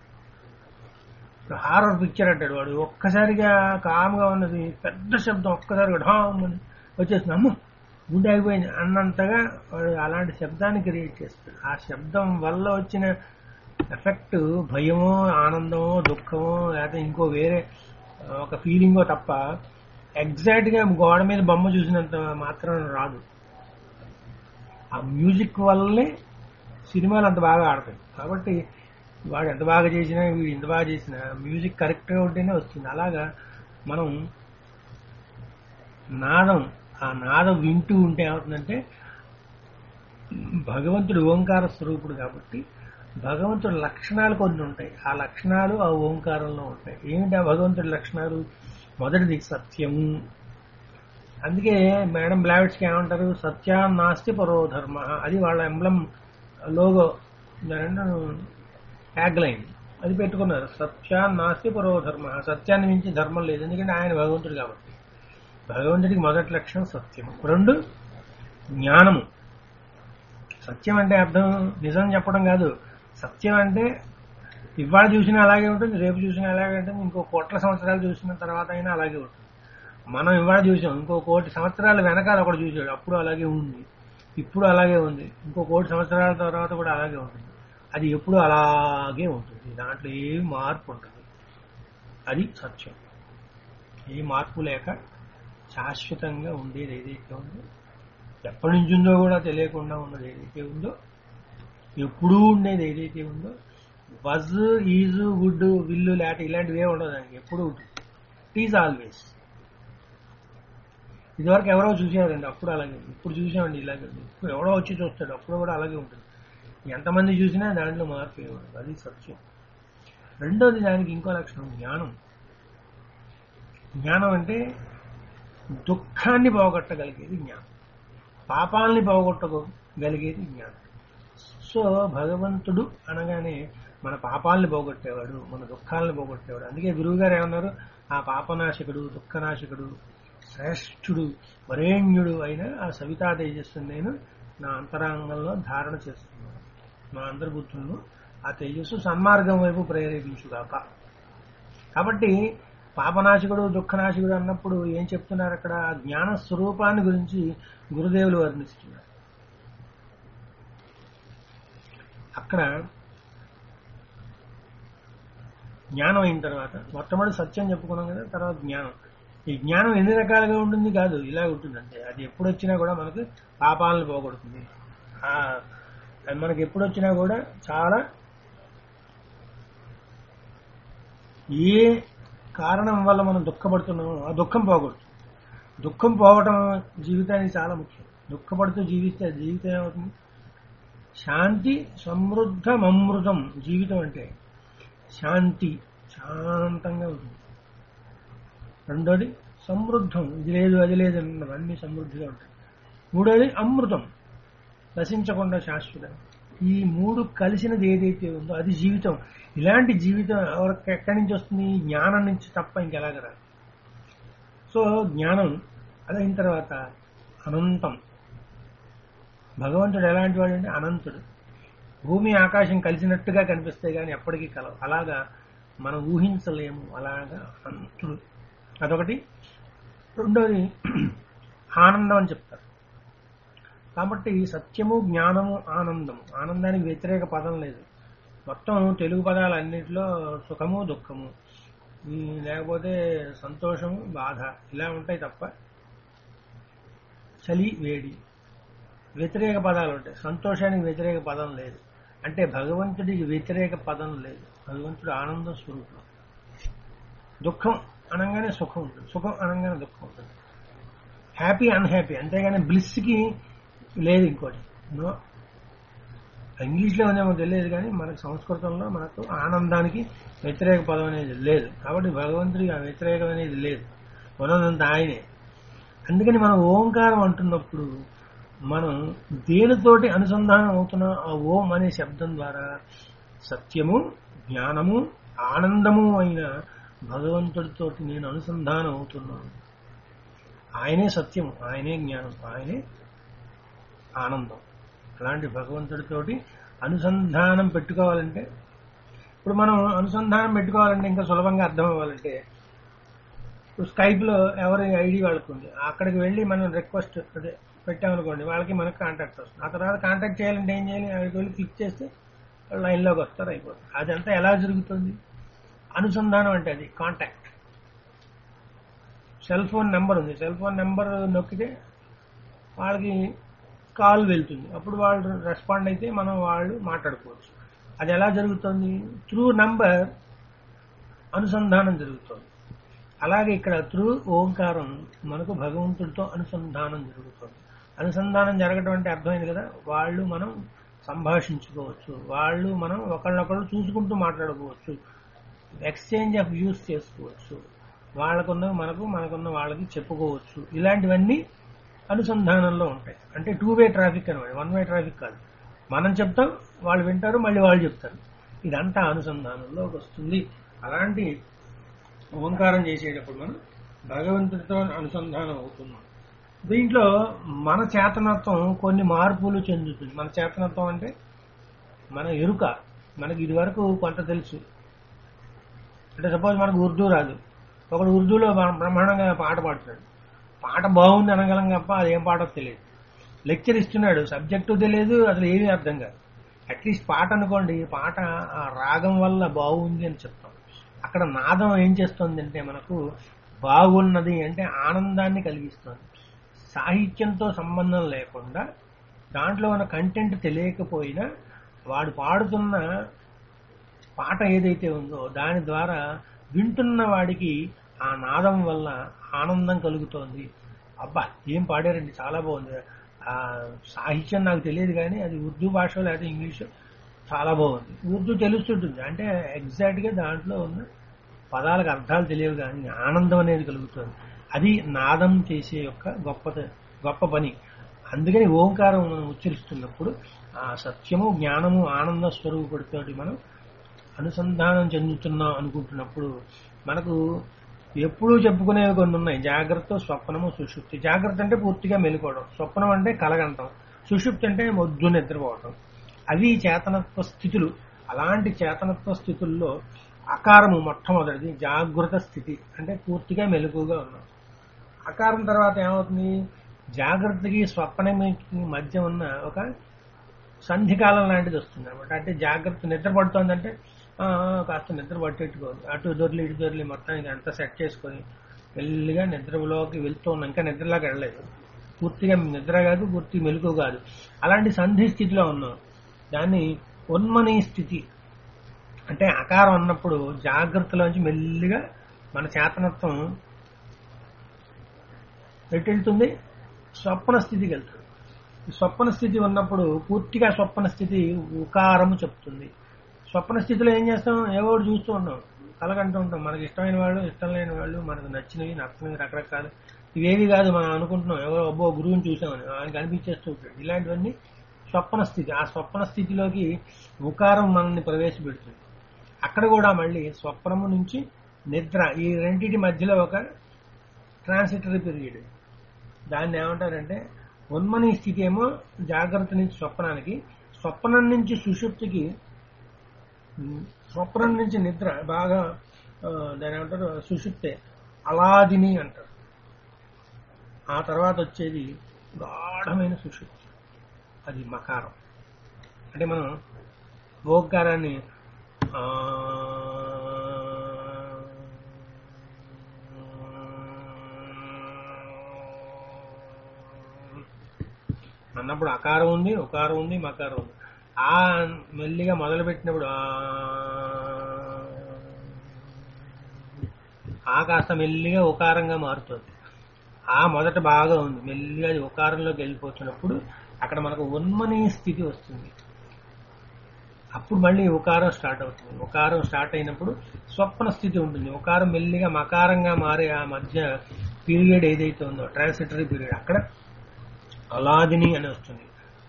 హారర్ పిక్చర్ అంటాడు వాడు ఒక్కసారిగా కామ్గా ఉన్నది పెద్ద శబ్దం ఒక్కసారిగా ఢామ్ అని వచ్చేస్తుంది అమ్మ గుండె అయిపోయింది అన్నంతగా వాడు అలాంటి శబ్దాన్ని క్రియేట్ చేస్తాడు ఆ శబ్దం వల్ల వచ్చిన ఎఫెక్ట్ భయమో ఆనందమో దుఃఖమో లేకపోతే ఇంకో వేరే ఆ, ఒక ఫీలింగో తప్ప ఎగ్జాక్ట్ గా గోడ మీద బొమ్మ చూసినంత మాత్రం రాదు ఆ మ్యూజిక్ వల్లనే సినిమాలు అంత బాగా ఆడతాయి కాబట్టి వాడు ఎంత బాగా చేసినా వీడు ఎంత బాగా చేసినా మ్యూజిక్ కరెక్ట్ గా ఉంటేనే వస్తుంది అలాగా మనం నాదం ఆ నాదం వింటూ ఉంటే ఏమవుతుందంటే భగవంతుడు ఓంకార స్వరూపుడు కాబట్టి భగవంతుడి లక్షణాలు కొన్ని ఉంటాయి ఆ లక్షణాలు ఆ ఓంకారంలో ఉంటాయి ఏమిటి ఆ భగవంతుడి లక్షణాలు మొదటిది సత్యము అందుకే మేడం బ్లావిట్స్కి ఏమంటారు సత్యా నాస్తి పరో ధర్మ అది వాళ్ళ ఎంబ్లం లోగో ట్యాగ్ లైన్ అది పెట్టుకున్నారు సత్యా నాస్తి పరో ధర్మ సత్యాన్ని మించి ధర్మం లేదు ఎందుకంటే ఆయన భగవంతుడు కాబట్టి భగవంతుడికి మొదటి లక్షణం సత్యము రెండు జ్ఞానము సత్యం అంటే అర్థం నిజం చెప్పడం కాదు సత్యం అంటే ఇవాళ చూసినా అలాగే ఉంటుంది రేపు చూసినా అలాగే ఉంటుంది ఇంకో కోట్ల సంవత్సరాలు చూసిన తర్వాత అయినా అలాగే ఉంటుంది మనం ఇవాళ చూసాం ఇంకో కోటి సంవత్సరాల వెనకాల ఒకటి చూసాడు అప్పుడు అలాగే ఉంది ఇప్పుడు అలాగే ఉంది ఇంకో కోటి సంవత్సరాల తర్వాత కూడా అలాగే ఉంటుంది అది ఎప్పుడు అలాగే ఉంటుంది దాంట్లో ఏ మార్పు ఉంటుంది అది సత్యం ఏ మార్పు లేక శాశ్వతంగా ఉండేది ఏదైతే ఉందో ఎప్పటి నుంచి ఉందో కూడా తెలియకుండా ఉన్నది ఏదైతే ఉందో ఎప్పుడూ ఉండేది ఏదైతే ఉందో వజ్ ఈజ్ వుడ్ విల్లు లేట ఇలాంటివి ఏమి ఉండదు దానికి ఎప్పుడు ఉంటుంది ఇట్ ఈజ్ ఆల్వేస్ ఇదివరకు ఎవరో చూసారండి అప్పుడు అలాగే ఉంది ఇప్పుడు చూసామండి ఇలాగే ఉంది ఇప్పుడు ఎవడో వచ్చి చూస్తాడు అప్పుడు కూడా అలాగే ఉంటుంది ఎంతమంది చూసినా దాంట్లో మార్పు ఏమి ఉండదు అది సత్యం రెండోది దానికి ఇంకో లక్షణం జ్ఞానం జ్ఞానం అంటే దుఃఖాన్ని పోగొట్టగలిగేది జ్ఞానం పాపాలని పోగొట్టగలిగేది జ్ఞానం సో భగవంతుడు అనగానే మన పాపాలని పోగొట్టేవాడు మన దుఃఖాలను పోగొట్టేవాడు అందుకే గురువు గారు ఏమన్నారు ఆ పాపనాశకుడు దుఃఖనాశకుడు శ్రేష్ఠుడు వరేణ్యుడు అయిన ఆ సవితా తేజస్సుని నేను నా అంతరాంగంలో ధారణ చేస్తున్నాను నా అంతర్బుద్ధులను ఆ తేజస్సు సన్మార్గం వైపు ప్రేరేపించుగాక కాబట్టి పాపనాశకుడు దుఃఖనాశకుడు అన్నప్పుడు ఏం చెప్తున్నారు అక్కడ ఆ జ్ఞాన స్వరూపాన్ని గురించి గురుదేవులు వర్ణిస్తున్నారు అక్కడ జ్ఞానం అయిన తర్వాత మొట్టమొదటి సత్యం చెప్పుకున్నాం కదా తర్వాత జ్ఞానం ఈ జ్ఞానం ఎన్ని రకాలుగా ఉంటుంది కాదు ఇలా ఉంటుంది అంటే అది ఎప్పుడు వచ్చినా కూడా మనకు పాపాలను పోగొడుతుంది ఆ, అది మనకి ఎప్పుడు వచ్చినా కూడా చాలా ఏ కారణం వల్ల మనం దుఃఖపడుతున్నామో ఆ దుఃఖం పోగొడుతుంది దుఃఖం పోవటం జీవితానికి చాలా ముఖ్యం దుఃఖపడుతూ జీవిస్తే జీవితం ఏమవుతుంది శాంతి సమృద్ధమమృతం జీవితం అంటే శాంతి శాంతంగా ఉంటుంది రెండోది సమృద్ధం ఇది లేదు అది లేదు అని ఉండదు అన్ని సమృద్ధిగా ఉంటాయి మూడోది అమృతం నశించకుండా శాశ్వతం ఈ మూడు కలిసినది ఏదైతే ఉందో అది జీవితం ఇలాంటి జీవితం ఎవరికి ఎక్కడి నుంచి వస్తుంది జ్ఞానం నుంచి తప్ప ఇంకెలాగ రాదు సో జ్ఞానం అదైన తర్వాత అనంతం భగవంతుడు ఎలాంటి వాడు అంటే అనంతుడు భూమి ఆకాశం కలిసినట్టుగా కనిపిస్తాయి కానీ ఎప్పటికీ కలవు అలాగా మనం ఊహించలేము అలాగా అనంతుడు అదొకటి రెండోది ఆనందం అని చెప్తారు కాబట్టి సత్యము జ్ఞానము ఆనందము ఆనందానికి వ్యతిరేక పదం లేదు మొత్తం తెలుగు పదాలు అన్నింటిలో సుఖము దుఃఖము ఈ లేకపోతే సంతోషము బాధ ఇలా ఉంటాయి తప్ప చలి వేడి వ్యతిరేక పదాలు ఉంటాయి సంతోషానికి వ్యతిరేక పదం లేదు అంటే భగవంతుడికి వ్యతిరేక పదం లేదు భగవంతుడు ఆనంద స్వరూపం దుఃఖం అనగానే సుఖం ఉంటుంది సుఖం అనగానే దుఃఖం ఉంటుంది హ్యాపీ అన్హ్యాపీ అంతేగాని బ్లిస్కి లేదు ఇంకోటి నో ఇంగ్లీష్లో ఉందేమో తెలియదు కానీ మనకు సంస్కృతంలో మనకు ఆనందానికి వ్యతిరేక పదం అనేది లేదు కాబట్టి భగవంతుడికి ఆ వ్యతిరేకం అనేది లేదు ఉన్నదంత ఆయనే అందుకని మనం ఓంకారం అంటున్నప్పుడు మనం దేనితోటి అనుసంధానం అవుతున్న ఆ ఓం అనే శబ్దం ద్వారా సత్యము జ్ఞానము ఆనందము అయిన భగవంతుడితోటి నేను అనుసంధానం అవుతున్నాను ఆయనే సత్యము ఆయనే జ్ఞానం ఆయనే ఆనందం అలాంటి భగవంతుడితోటి అనుసంధానం పెట్టుకోవాలంటే ఇప్పుడు మనం అనుసంధానం పెట్టుకోవాలంటే ఇంకా సులభంగా అర్థం అవ్వాలంటే ఇప్పుడు స్కైప్లో ఎవరి ఐడి వాళ్ళకు ఉంది అక్కడికి వెళ్ళి మనం రిక్వెస్ట్ అదే పెట్టామనుకోండి వాళ్ళకి మనకు కాంటాక్ట్ వస్తుంది ఆ తర్వాత కాంటాక్ట్ చేయాలంటే ఏం చేయాలి అక్కడికి వెళ్ళి క్లిక్ చేస్తే వాళ్ళు లైన్లోకి వస్తారు అయిపోతుంది అదంతా ఎలా జరుగుతుంది అనుసంధానం అంటే అది కాంటాక్ట్ సెల్ ఫోన్ నెంబర్ ఉంది సెల్ ఫోన్ నెంబర్ నొక్కితే వాళ్ళకి కాల్ వెళ్తుంది అప్పుడు వాళ్ళు రెస్పాండ్ అయితే మనం వాళ్ళు మాట్లాడుకోవచ్చు అది ఎలా జరుగుతుంది త్రూ నంబర్ అనుసంధానం జరుగుతుంది అలాగే ఇక్కడ త్రూ ఓంకారం మనకు భగవంతుడితో అనుసంధానం జరుగుతుంది అనుసంధానం జరగడం అంటే అర్థమైంది కదా వాళ్ళు మనం సంభాషించుకోవచ్చు వాళ్ళు మనం ఒకళ్ళొకళ్ళు చూసుకుంటూ మాట్లాడుకోవచ్చు ఎక్స్చేంజ్ ఆఫ్ వ్యూస్ చేసుకోవచ్చు వాళ్ళకున్న మనకు మనకున్న వాళ్ళకి చెప్పుకోవచ్చు ఇలాంటివన్నీ అనుసంధానంలో ఉంటాయి అంటే టూ వే ట్రాఫిక్ అనమాట వన్ వే ట్రాఫిక్ కాదు మనం చెప్తాం వాళ్ళు వింటారు మళ్ళీ వాళ్ళు చెప్తారు ఇదంతా అనుసంధానంలోకి వస్తుంది అలాంటి ఓంకారం చేసేటప్పుడు మనం భగవంతుడితో అనుసంధానం అవుతున్నాం దీంట్లో మన చేతనత్వం కొన్ని మార్పులు చెందుతుంది మన చేతనత్వం అంటే మన ఎరుక మనకి ఇది వరకు కొంత తెలుసు అంటే సపోజ్ మనకు ఉర్దూ రాదు ఒకడు ఉర్దూలో బ్ర- బ్రహ్మాండంగా పాట పాడుతున్నాడు పాట బాగుంది అనగలం తప్ప అది ఏం పాటో తెలియదు లెక్చర్ ఇస్తున్నాడు సబ్జెక్టు తెలియదు అసలు ఏమీ అర్థం కాదు అట్లీస్ట్ పాట అనుకోండి పాట ఆ రాగం వల్ల బాగుంది అని చెప్తాం అక్కడ నాదం ఏం చేస్తుంది అంటే మనకు బాగున్నది అంటే ఆనందాన్ని కలిగిస్తుంది సాహిత్యంతో సంబంధం లేకుండా దాంట్లో ఉన్న కంటెంట్ తెలియకపోయినా వాడు పాడుతున్న పాట ఏదైతే ఉందో దాని ద్వారా వింటున్న వాడికి ఆ నాదం వల్ల ఆనందం కలుగుతోంది అబ్బా ఏం పాడారండి చాలా బాగుంది ఆ సాహిత్యం నాకు తెలియదు కానీ అది ఉర్దూ భాష లేదా ఇంగ్లీష్ చాలా బాగుంది ఉర్దూ తెలుస్తుంటుంది అంటే ఎగ్జాక్ట్ గా దాంట్లో ఉన్న పదాలకు అర్థాలు తెలియవు కానీ ఆనందం అనేది కలుగుతుంది అది నాదం చేసే యొక్క గొప్ప గొప్ప పని అందుకని ఓంకారం మనం ఉచ్చరిస్తున్నప్పుడు ఆ సత్యము జ్ఞానము ఆనంద స్వరూపుడితోటి మనం అనుసంధానం చెందుతున్నాం అనుకుంటున్నప్పుడు మనకు ఎప్పుడూ చెప్పుకునేవి కొన్ని ఉన్నాయి జాగ్రత్త స్వప్నము సుషుప్తి జాగ్రత్త అంటే పూర్తిగా మెలుకోవడం స్వప్నం అంటే కలగంటం సుషుప్తి అంటే మొద్దు నిద్రపోవటం అవి చేతనత్వ స్థితులు అలాంటి చేతనత్వ స్థితుల్లో అకారము మొట్టమొదటిది జాగృత స్థితి అంటే పూర్తిగా మెలకుగా ఉన్నాం అకారం తర్వాత ఏమవుతుంది జాగ్రత్తకి స్వప్నకి మధ్య ఉన్న ఒక సంధికాలం లాంటిది వస్తుంది అనమాట అంటే జాగ్రత్త నిద్ర పడుతోందంటే ఆ, కాస్త నిద్ర పట్టేట్టుకోదు అటు దొర్లి ఇటు దొర్లి మొత్తానికి అంతా సెట్ చేసుకొని మెల్లిగా నిద్రలోకి వెళ్తూ ఉన్నాం ఇంకా నిద్రలాగా వెళ్ళలేదు పూర్తిగా నిద్ర కాదు పూర్తి మెలకు కాదు అలాంటి సంధి స్థితిలో ఉన్నాం దాన్ని ఉన్మనీ స్థితి అంటే అకారం ఉన్నప్పుడు జాగ్రత్తలోంచి మెల్లిగా మన చేతనత్వం ఎటు వెళ్తుంది స్వప్న స్థితికి వెళ్తుంది ఈ స్వప్న స్థితి ఉన్నప్పుడు పూర్తిగా స్వప్న స్థితి ఉకారము చెప్తుంది స్వప్న స్థితిలో ఏం చేస్తాం ఏవో ఒకటి చూస్తూ ఉన్నాం కలగంటూ ఉంటాం మనకి ఇష్టమైన వాళ్ళు ఇష్టం లేని వాళ్ళు మనకు నచ్చినవి నచ్చనివి రకరకాలు ఇవేవి కాదు మనం అనుకుంటున్నాం ఎవరో అబ్బో గురువుని చూసామని ఆయనకి అనిపించేస్తూ ఉంటాడు ఇలాంటివన్నీ స్వప్న స్థితి ఆ స్వప్న స్థితిలోకి ఉకారం మనల్ని ప్రవేశపెడుతుంది అక్కడ కూడా మళ్ళీ స్వప్నము నుంచి నిద్ర ఈ రెండింటి మధ్యలో ఒక ట్రాన్సిటరీ పీరియడ్ దాన్ని ఏమంటారంటే ఉన్మని స్థితి ఏమో జాగ్రత్త నుంచి స్వప్నానికి స్వప్నం నుంచి సుషుప్తికి ఉమ్, స్వప్నం నుంచి నిద్ర బాగా ఆ, దాని ఏమంటారు సుషుప్తే అలాదిని అంటారు ఆ తర్వాత వచ్చేది గాఢమైన సుషుప్తి అది మకారం అంటే మనం ఓంకారాన్ని ఆ, అన్నప్పుడు అకారం ఉంది ఉకారం ఉంది మకారం ఉంది ఆ మెల్లిగా మొదలు పెట్టినప్పుడు ఆ ఆ కాస్త మెల్లిగా ఉకారంగా మారుతుంది ఆ మొదట బాగా ఉంది మెల్లిగా అది ఉకారంలోకి వెళ్ళిపోతున్నప్పుడు అక్కడ మనకు ఉన్మనీ స్థితి వస్తుంది అప్పుడు మళ్ళీ ఉకారం స్టార్ట్ అవుతుంది ఉకారం స్టార్ట్ అయినప్పుడు స్వప్న స్థితి ఉంటుంది ఉకారం మెల్లిగా మకారంగా మారే ఆ మధ్య పీరియడ్ ఏదైతే ఉందో ట్రాన్సిటరీ పీరియడ్ అక్కడ అలాదిని అని వస్తుంది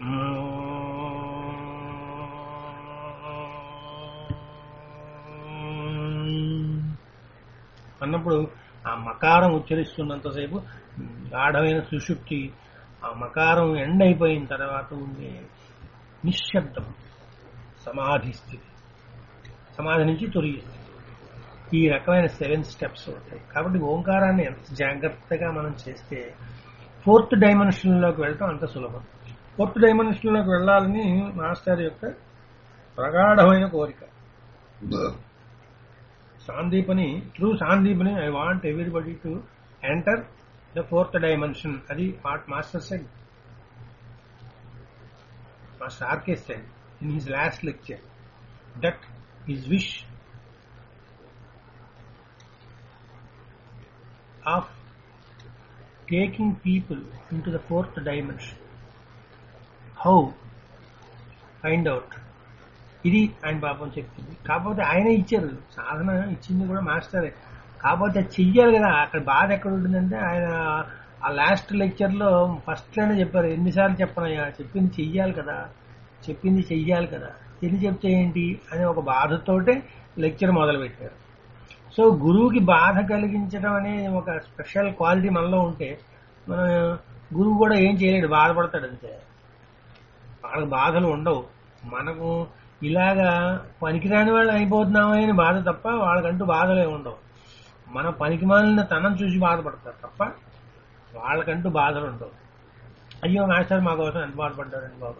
అన్నప్పుడు ఆ మకారం ఉచ్చరిస్తున్నంతసేపు గాఢమైన సుషుప్తి ఆ మకారం ఎండ్ అయిపోయిన తర్వాత ఉండే నిశ్శబ్దం సమాధి స్థితి సమాధి నుంచి తొలగి స్థితి ఈ రకమైన సెవెన్ స్టెప్స్ ఉంటాయి కాబట్టి ఓంకారాన్ని ఎంత జాగ్రత్తగా మనం చేస్తే ఫోర్త్ డైమెన్షన్ లోకి వెళ్ళటం అంత సులభం ఫోర్త్ డైమెన్షన్ లోకి వెళ్ళాలని మాస్టర్ యొక్క ప్రగాఢమైన కోరిక Sandipani through Sandipani I want everybody to enter the fourth dimension అది what master said master R K said in his last lecture that his wish of taking people in to the fourth dimension how find out ఇది ఆయన పాపం చెప్తుంది కాకపోతే ఆయన ఇచ్చారు సాధన ఇచ్చింది కూడా మాస్టరే కాకపోతే అది చెయ్యాలి కదా అక్కడ బాధ ఎక్కడ ఉంటుందంటే ఆయన ఆ లాస్ట్ లెక్చర్ లో ఫస్ట్ లోనే చెప్పారు ఎన్నిసార్లు చెప్పనయ్యా చెప్పింది చెయ్యాలి కదా చెప్పింది చెయ్యాలి కదా తెలియ చెప్తే ఏంటి అని ఒక బాధతోటే లెక్చర్ మొదలు పెట్టారు సో గురువుకి బాధ కలిగించడం అనేది ఒక స్పెషల్ క్వాలిటీ మనలో ఉంటే మన గురువు కూడా ఏం చేయలేడు బాధపడతాడు అంతే వాళ్ళకి బాధలు ఉండవు మనకు ఇలాగా పనికిరాని వాళ్ళు అయిపోతున్నామని అని బాధ తప్ప వాళ్ళకంటూ బాధలే ఉండవు మన పనికి మాలిన తనం చూసి బాధపడతారు తప్ప వాళ్ళకంటూ బాధలు ఉండవు అయ్యో మాస్టర్ మా కోసం ఎంత బాధపడ్డారండి బాబు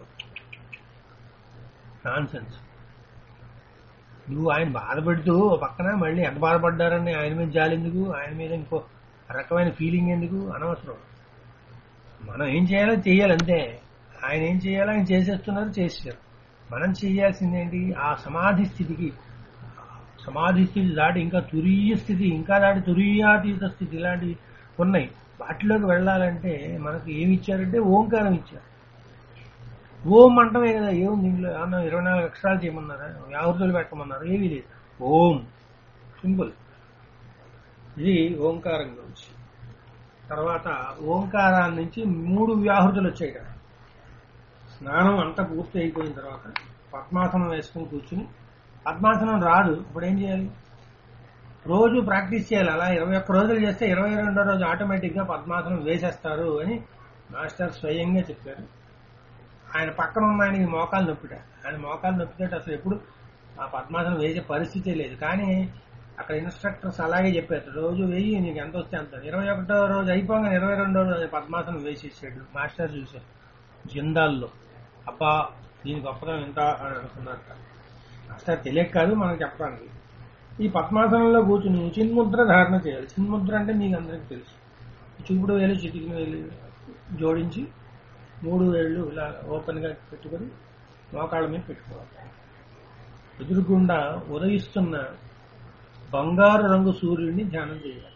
నాన్ సెన్స్ నువ్వు ఆయన బాధపెడుతూ ఓ పక్కన మళ్ళీ ఎంత బాధపడ్డారని ఆయన మీద జాలెందుకు ఆయన మీద ఇంకో రకమైన ఫీలింగ్ ఎందుకు అనవసరం మనం ఏం చేయాలో చేయాలి అంతే ఆయన ఏం చేయాలో ఆయన చేసేస్తున్నారు చేసారు మనం చేయాల్సింది ఏంటి ఆ సమాధి స్థితికి సమాధి స్థితి దాటి ఇంకా తురీయ స్థితి ఇంకా దాటి తురీయాతీత స్థితి ఇలాంటివి ఉన్నాయి వాటిలోకి వెళ్ళాలంటే మనకు ఏమి ఇచ్చారంటే ఓంకారం ఇచ్చారు ఓం అంటమే కదా ఏం దీంట్లో ఏమన్నా ఇరవై నాలుగు అక్షరాలు చేయమన్నారా యావృతులు పెట్టమన్నారు ఏమీ లేదు ఓం సింపుల్ ఇది ఓంకారం గురించి తర్వాత ఓంకారాన్ని నుంచి మూడు వ్యాహృతులు వచ్చాయి కదా స్నానం అంతా పూర్తి అయిపోయిన తర్వాత పద్మాసనం వేసుకుని కూర్చుని పద్మాసనం రాదు ఇప్పుడు ఏం చేయాలి రోజు ప్రాక్టీస్ చేయాలి అలా ఇరవై ఒక్క రోజులు చేస్తే ఇరవై రెండో రోజు ఆటోమేటిక్ గా పద్మాసనం వేసేస్తారు అని మాస్టర్ స్వయంగా చెప్పారు ఆయన పక్కన ఉన్న ఆయనకి మోకాలు నొప్పిట ఆయన మోకాలు నొప్పితే అసలు ఎప్పుడు ఆ పద్మాసనం వేసే పరిస్థితే లేదు కానీ అక్కడ ఇన్స్ట్రక్టర్స్ అలాగే చెప్పారు రోజు వెయ్యి నీకు ఎంత వస్తే అంత ఇరవై ఒకటో రోజు అయిపోగానే ఇరవై రెండో రోజు పద్మాసనం వేసేసాడు మాస్టర్ చూశారు జిందాల్లో అబ్బా దీని గొప్పదనం ఎంత అని అనుకున్నట్ట మాస్టర్ తెలియక కాదు మనకు చెప్పడానికి ఈ పద్మాసనంలో కూర్చుని చిన్ముద్ర ధారణ చేయాలి చిన్ముద్ర అంటే మీకు అందరికీ తెలుసు చూపుడు వేలు చిటికిన వేలు జోడించి మూడు వేళ్ళు ఇలా ఓపెన్ గా పెట్టుకొని మోకాళ్ళ మీద పెట్టుకోవాలి ఎదురుగుండా ఉదయిస్తున్న బంగారు రంగు సూర్యుడిని ధ్యానం చేయాలి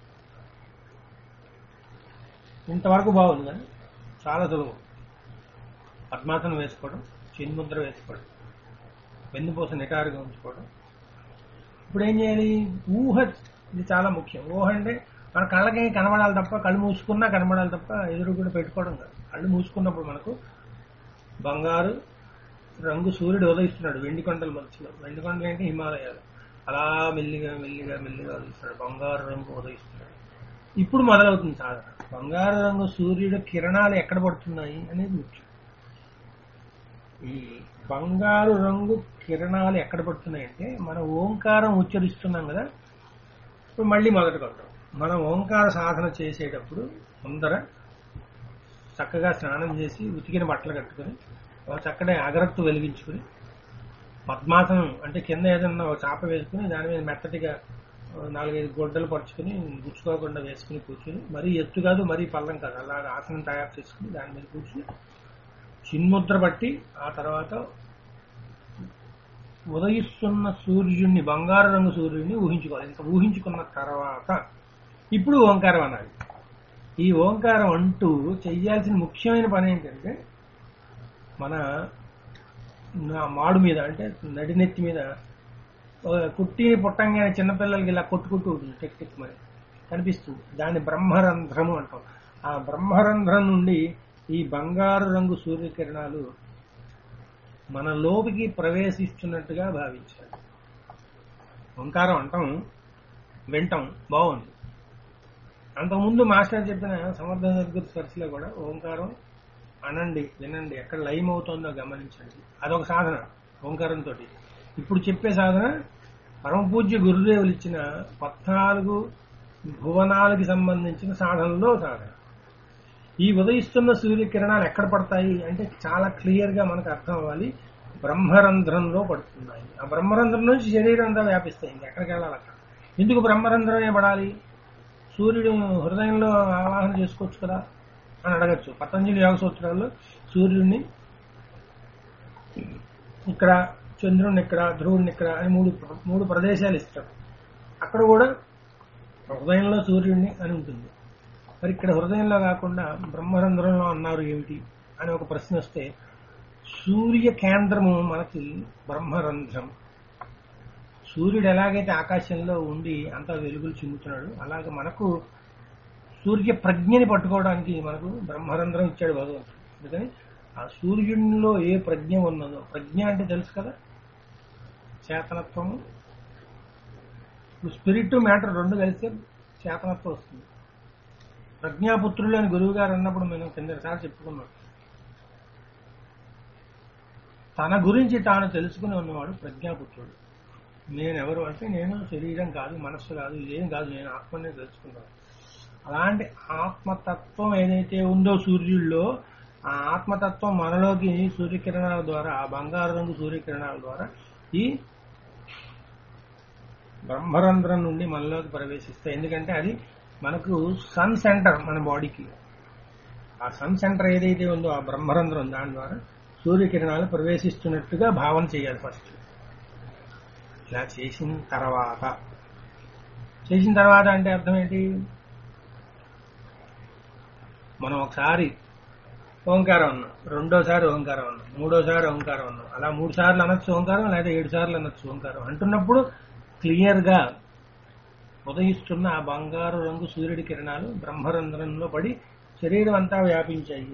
ఇంతవరకు బాగుంది కానీ చాలా సులభం పద్మాసనం వేసుకోవడం చిన్ముద్ర వేసుకోవడం వెన్నుపూస నిటారుగా ఉంచుకోవడం ఇప్పుడు ఏం చేయాలి ఊహ ఇది చాలా ముఖ్యం ఊహ అంటే మన కళ్ళకి కనబడాలి తప్ప కళ్ళు మూసుకున్నా కనబడాలి తప్ప ఎదురు కూడా పెట్టుకోవడం కాదు కళ్ళు మూసుకున్నప్పుడు మనకు బంగారు రంగు సూర్యుడు ఉదయిస్తున్నాడు వెండి కొండల మధ్యలో వెండి కొండలు ఏంటి హిమాలయాలు అలా మెల్లిగా మెల్లిగా మెల్లిగా ఉదయిస్తున్నాడు బంగారు రంగు ఉదయిస్తున్నాడు ఇప్పుడు మొదలవుతుంది సాధన బంగారు రంగు సూర్యుడు కిరణాలు ఎక్కడ పడుతున్నాయి అనేది ముఖ్యం ఈ బంగారు రంగు కిరణాలు ఎక్కడ పడుతున్నాయి అంటే మనం ఓంకారం ఉచ్చరిస్తున్నాం కదా ఇప్పుడు మళ్ళీ మొదటికి వద్దాం మనం ఓంకార సాధన చేసేటప్పుడు ముందర చక్కగా స్నానం చేసి ఉతికిన బట్టలు కట్టుకొని ఒక చక్కటి అగరత్తు వెలిగించుకుని పద్మాసనం అంటే కింద ఏదన్నా ఒక చాప వేసుకుని దాని మీద మెత్తటిగా ఓ నాలుగైదు గుడ్డలు పరుచుకుని గుచ్చుకోకుండా వేసుకుని కూర్చుని మరీ ఎత్తు కాదు మరీ పల్లం కాదు అలా ఆసనం తయారు చేసుకుని దాని మీద కూర్చుని చిన్ముద్ర బట్టి ఆ తర్వాత ఉదయిస్తున్న సూర్యుడిని బంగారు రంగు సూర్యుడిని ఊహించుకోవాలి ఇంకా ఊహించుకున్న తర్వాత ఇప్పుడు ఓంకారం అనాలి ఈ ఓంకారం అంటూ చెయ్యాల్సిన ముఖ్యమైన పని ఏంటంటే మన నా మాడు మీద అంటే నడినెత్తి మీద ఒక కుట్టిని పుట్టంగానే చిన్నపిల్లలకి ఇలా కొట్టుకుంటూ ఉంటుంది టిక్ టిక్ మరి కనిపిస్తుంది దాన్ని బ్రహ్మరంధ్రము అంటాం ఆ బ్రహ్మరంధ్రం నుండి ఈ బంగారు రంగు సూర్యకిరణాలు మన లోపలికి ప్రవేశిస్తున్నట్టుగా భావించాలి ఓంకారం అంటాం వింటాం బాగుంది అంతకుముందు మాస్టర్ చెప్పిన సమర్థ సద్గురు సరస్సులో కూడా ఓంకారం అనండి వినండి ఎక్కడ లయం అవుతుందో గమనించండి అదొక సాధన ఓంకారంతో ఇప్పుడు చెప్పే సాధన పరమ పూజ్య గురుదేవులు ఇచ్చిన పద్నాలుగు భువనాలకి సంబంధించిన సాధనలో సాధన ఈ ఉదయిస్తున్న సూర్యకిరణాలు ఎక్కడ పడతాయి అంటే చాలా క్లియర్ గా మనకు అర్థం అవ్వాలి బ్రహ్మరంధ్రంలో పడుతున్నాయి ఆ బ్రహ్మరంధ్రం నుంచి శరీరం అంతా వ్యాపిస్తాయి ఇంకెక్కడికి వెళ్ళాలి అక్కడ ఎందుకు బ్రహ్మరంధ్రమే పడాలి సూర్యుడు హృదయంలో ఆవాహన చేసుకోవచ్చు కదా అని అడగచ్చు పతంజలి యోగ సూత్రాల్లో సూర్యుడిని ఇక్కడ చంద్రుడిని ఇక్కడ ధ్రువుడిని ఇక్కడ అని మూడు మూడు ప్రదేశాలు ఇస్తారు అక్కడ కూడా హృదయంలో సూర్యుడిని అని ఉంటుంది మరి ఇక్కడ హృదయంలో కాకుండా బ్రహ్మరంధ్రంలో అన్నారు ఏమిటి అని ఒక ప్రశ్న వస్తే సూర్య కేంద్రము మనకి బ్రహ్మరంధ్రం సూర్యుడు ఎలాగైతే ఆకాశంలో ఉండి అంతా వెలుగులు చిమ్ముతున్నాడు అలాగే మనకు సూర్య ప్రజ్ఞని పట్టుకోవడానికి మనకు బ్రహ్మరంధ్రం ఇచ్చాడు భగవంతుడు అందుకని ఆ సూర్యుడిలో ఏ ప్రజ్ఞ ఉన్నదో ప్రజ్ఞ అంటే తెలుసు కదా చేతనత్వము ఇప్పుడు స్పిరిట్ మ్యాటర్ రెండు కలిస్తే చేతనత్వం వస్తుంది ప్రజ్ఞాపుత్రులు అని గురువు గారు అన్నప్పుడు మేము కిందసారి చెప్పుకున్నాం తన గురించి తాను తెలుసుకుని ఉన్నవాడు ప్రజ్ఞాపుత్రుడు నేనెవరు అంటే నేను శరీరం కాదు మనస్సు కాదు ఇదేం కాదు నేను ఆత్మనే తెలుసుకున్నాను అలాంటి ఆత్మతత్వం ఏదైతే ఉందో సూర్యుల్లో ఆ ఆత్మతత్వం మనలోకి సూర్యకిరణాల ద్వారా ఆ బంగారు రంగు సూర్యకిరణాల ద్వారా ఈ బ్రహ్మరంధ్రం నుండి మనలోకి ప్రవేశిస్తాయి ఎందుకంటే అది మనకు సన్ సెంటర్ మన బాడీకి ఆ సన్ సెంటర్ ఏదైతే ఉందో ఆ బ్రహ్మరంధ్రం దాని ద్వారా సూర్యకిరణాలు ప్రవేశిస్తున్నట్టుగా భావన చేయాలి ఫస్ట్ ఇలా చేసిన తర్వాత చేసిన తర్వాత అంటే అర్థం ఏంటి మనం ఒకసారి ఓంకారం అన్నాం రెండోసారి ఓంకారం అన్నాం మూడోసారి ఓంకారం అన్నాం అలా మూడు సార్లు అనొచ్చు ఓంకారం లేదా ఏడు సార్లు అనొచ్చు ఓంకారం అంటున్నప్పుడు క్లియర్ గా ఉదయిస్తున్న ఆ బంగారు రంగు సూర్యుడి కిరణాలు బ్రహ్మరంధ్రంలో పడి శరీరం అంతా వ్యాపించాయి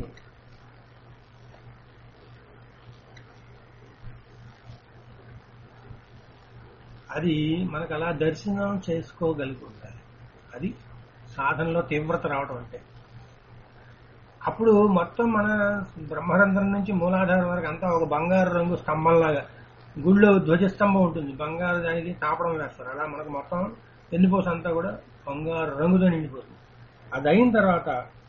అది మనకు అలా దర్శనం చేసుకోగలిగి ఉండాలి అది సాధనలో తీవ్రత రావడం అంటే అప్పుడు మొత్తం మన బ్రహ్మరంధ్రం నుంచి మూలాధారం వరకు అంతా ఒక బంగారు రంగు స్తంభంలాగా గుళ్ళో ధ్వజస్తంభం ఉంటుంది బంగారు దానికి తాపడం వేస్తారు అలా మనకు మొత్తం ఎన్నిపోస అంతా కూడా బంగారు రంగుతో నిండిపోతుంది అది అయిన తర్వాత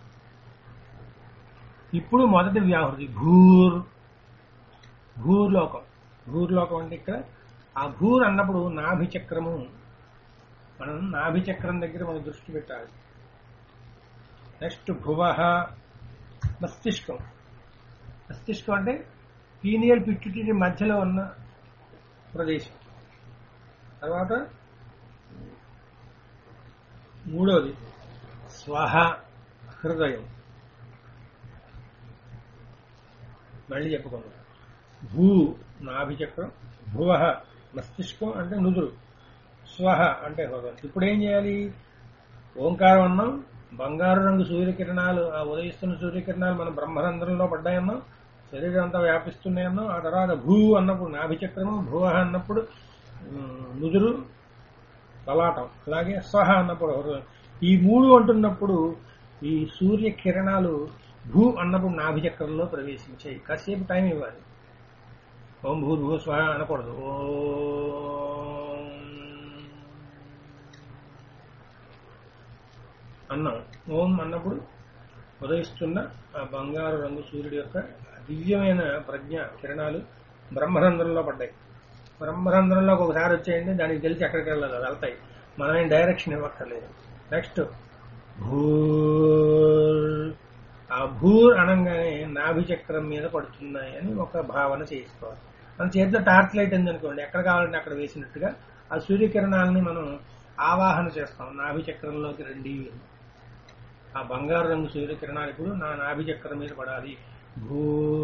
ఇప్పుడు మొదటి వ్యాహృతి భూర్ భూర్లోకం భూర్లోకం అంటే ఇక్కడ ఆ భూర్ అన్నప్పుడు నాభి చక్రము మనం నాభి చక్రం దగ్గర మనం దృష్టి పెట్టాలి నెక్స్ట్ భువ మస్తిష్కం మస్తిష్కం అంటే పీనియల్ పిట్యూటరీ మధ్యలో ఉన్న ప్రదేశం తర్వాత మూడోది స్వహ హృదయం మళ్ళీ చెప్పుకుందాం భూ నాభి చక్రం భువ మస్తిష్కం అంటే నుదురు స్వహ అంటే హృదయం ఇప్పుడు ఏం చేయాలి ఓంకారం అన్నాం బంగారు రంగు సూర్యకిరణాలు ఆ ఉదయిస్తున్న సూర్యకిరణాలు మన బ్రహ్మరంధ్రంలో పడ్డాయన్నాం శరీరం అంతా వ్యాపిస్తున్నాయన్నాం ఆ తర్వాత భూ అన్నప్పుడు నాభిచక్రము భువ అన్నప్పుడు ఉమ్, నుదురు లలాటం అలాగే స్వహ అన్నప్పుడు హృదయం ఈ మూడు అంటున్నప్పుడు ఈ సూర్య కిరణాలు భూ అన్నప్పుడు నాభిచక్రంలో ప్రవేశించాయి కాసేపు టైం ఇవ్వాలి ఓం భూ భూ స్వహ అనకూడదు ఓం అన్నాం ఓం అన్నప్పుడు ఉదయిస్తున్న ఆ బంగారు రంగు సూర్యుడి యొక్క దివ్యమైన ప్రజ్ఞ కిరణాలు బ్రహ్మరంధ్రంలో పడ్డాయి బ్రహ్మరంధ్రంలోకి ఒకసారి వచ్చేయండి దానికి తెలిసి ఎక్కడికి వెళ్ళాలి వెళ్తాయి మనమేం డైరెక్షన్ ఇవ్వక్కర్లేదు నెక్స్ట్ భూర్ ఆ భూర్ అనగానే నాభి చక్రం మీద పడుతున్నాయి అని ఒక భావన చేసుకోవాలి మన చేతిలో టార్చ్ లైట్ ఉందనుకోండి ఎక్కడ కావాలంటే అక్కడ వేసినట్టుగా ఆ సూర్యకిరణాలని మనం ఆవాహన చేస్తాం నాభి చక్రంలోకి రండి అని. ఆ బంగారు రంగు సూర్యకిరణాలు ఇప్పుడు నా నాభి చక్రం మీద పడాలి భూ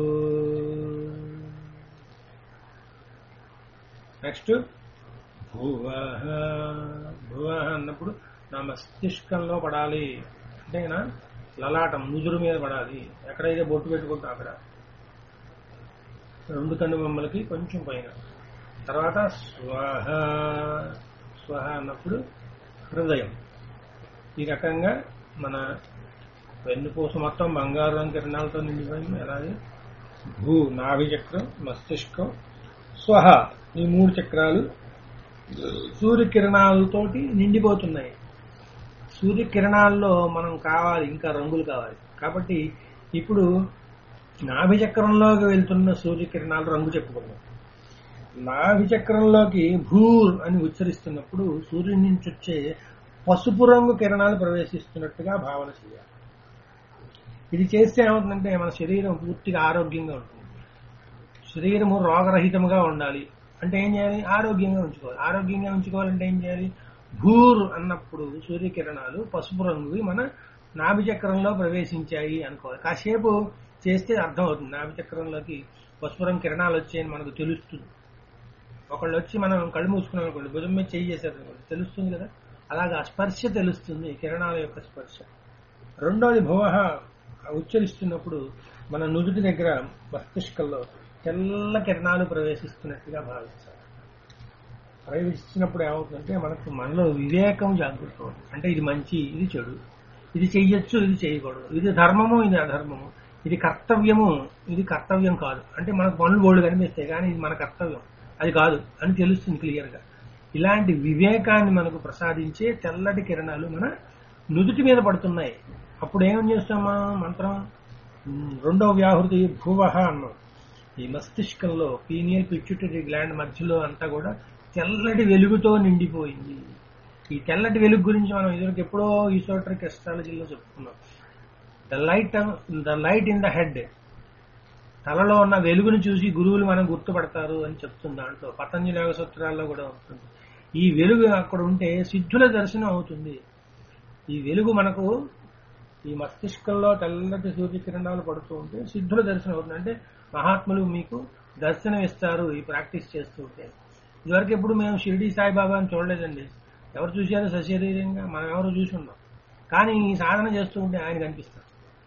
నెక్స్ట్ భువ భువ అన్నప్పుడు నా మస్తిష్కంలో పడాలి అంటే నా లలాటం నుదురు మీద పడాలి ఎక్కడైతే బొట్టు పెట్టుకుంటాం అక్కడ రెండు కన్ను బొమ్మలకి కొంచెం పైన తర్వాత స్వహ స్వహ అన్నప్పుడు హృదయం ఈ రకంగా మన వెన్నుపూస మొత్తం బంగారు రంగు కిరణాలతో నిండిపోయింది అలాగే భూ నాభి చక్రం మస్తిష్కం స్వహ ఈ మూడు చక్రాలు సూర్యకిరణాలతోటి నిండిపోతున్నాయి సూర్యకిరణాల్లో మనం కావాలి ఇంకా రంగులు కావాలి కాబట్టి ఇప్పుడు నాభి చక్రంలోకి వెళ్తున్న సూర్యకిరణాలు రంగు చెప్పుకున్నాం నాభి చక్రంలోకి భూర్ అని ఉచ్చరిస్తున్నప్పుడు సూర్యుడి నుంచి వచ్చే పసుపు రంగు కిరణాలు ప్రవేశిస్తున్నట్టుగా భావన చేయాలి ఇది చేస్తే ఏమవుతుందంటే మన శరీరం పూర్తిగా ఆరోగ్యంగా ఉంటుంది శరీరము రోగరహితముగా ఉండాలి అంటే ఏం చేయాలి ఆరోగ్యంగా ఉంచుకోవాలి ఆరోగ్యంగా ఉంచుకోవాలంటే ఏం చేయాలి భూర్ అన్నప్పుడు సూర్యకిరణాలు పసుపు రంగువి మన నాభి చక్రంలో ప్రవేశించాయి అనుకోవాలి కాసేపు చేస్తే అర్థం అవుతుంది నాభి చక్రంలోకి పసుపు రంగు కిరణాలు వచ్చాయని మనకు తెలుస్తుంది ఒకళ్ళు వచ్చి మనం కళ్ళు మూసుకున్నాం అనుకోండి భుజం మీద చేయి చేశారు అనుకోండి తెలుస్తుంది కదా అలాగా ఆ స్పర్శ తెలుస్తుంది కిరణాల యొక్క స్పర్శ రెండోది భువహ ఉచ్చరిస్తున్నప్పుడు మన నుదుటి దగ్గర మస్తిష్కంలో తెల్ల కిరణాలు ప్రవేశిస్తున్నట్టుగా భావిస్తారు ప్రవేశించినప్పుడు ఏమవుతుందంటే మనకు మనలో వివేకం జాగృతం అవుతుంది. అంటే ఇది మంచి ఇది చెడు ఇది చెయ్యొచ్చు ఇది చేయకూడదు ఇది ధర్మము ఇది అధర్మము ఇది కర్తవ్యము ఇది కర్తవ్యం కాదు అంటే మనకు పనులు బోళ్ళు కనిపిస్తాయి కానీ ఇది మన కర్తవ్యం అది కాదు అని తెలుస్తుంది క్లియర్ గా ఇలాంటి వివేకాన్ని మనకు ప్రసాదించే తెల్లటి కిరణాలు మన నుదుటి మీద పడుతున్నాయి అప్పుడు ఏం చేస్తాం మనం మంత్రం ఉమ్, రెండవ వ్యాహృతి భువహ అన్నాం ఈ మస్తిష్కంలో పీనియల్ పిచ్యుటరీ గ్లాండ్ మధ్యలో అంతా కూడా తెల్లటి వెలుగుతో నిండిపోయింది ఈ తెల్లటి వెలుగు గురించి మనం ఇదివరకు ఎప్పుడో ఈసోట్రిక్ ఎస్ట్రాలజీలో చెప్పుకున్నాం the light the light in the head తలలో ఉన్న వెలుగును చూసి గురువులు మనం గుర్తుపడతారు అని చెప్తుంది దాంట్లో పతంజలి యోగ సూత్రాల్లో కూడా ఉంటుంది ఈ వెలుగు అక్కడ ఉంటే సిద్ధుల దర్శనం అవుతుంది ఈ వెలుగు మనకు ఈ మస్తిష్కంలో తెల్లటి సూర్యకిరణాలు పడుతూ ఉంటే సిద్ధుల దర్శనం అవుతుంది అంటే మహాత్ములు మీకు దర్శనం ఇస్తారు ఈ ప్రాక్టీస్ చేస్తూ ఉంటే ఇదివరకు ఎప్పుడు మేము షిరిడి సాయిబాబాని చూడలేదండి ఎవరు చూశారో సశరీరంగా మనం ఎవరు చూసి ఉన్నాం కానీ ఈ సాధన చేస్తూ ఉంటే ఆయన కనిపిస్తారు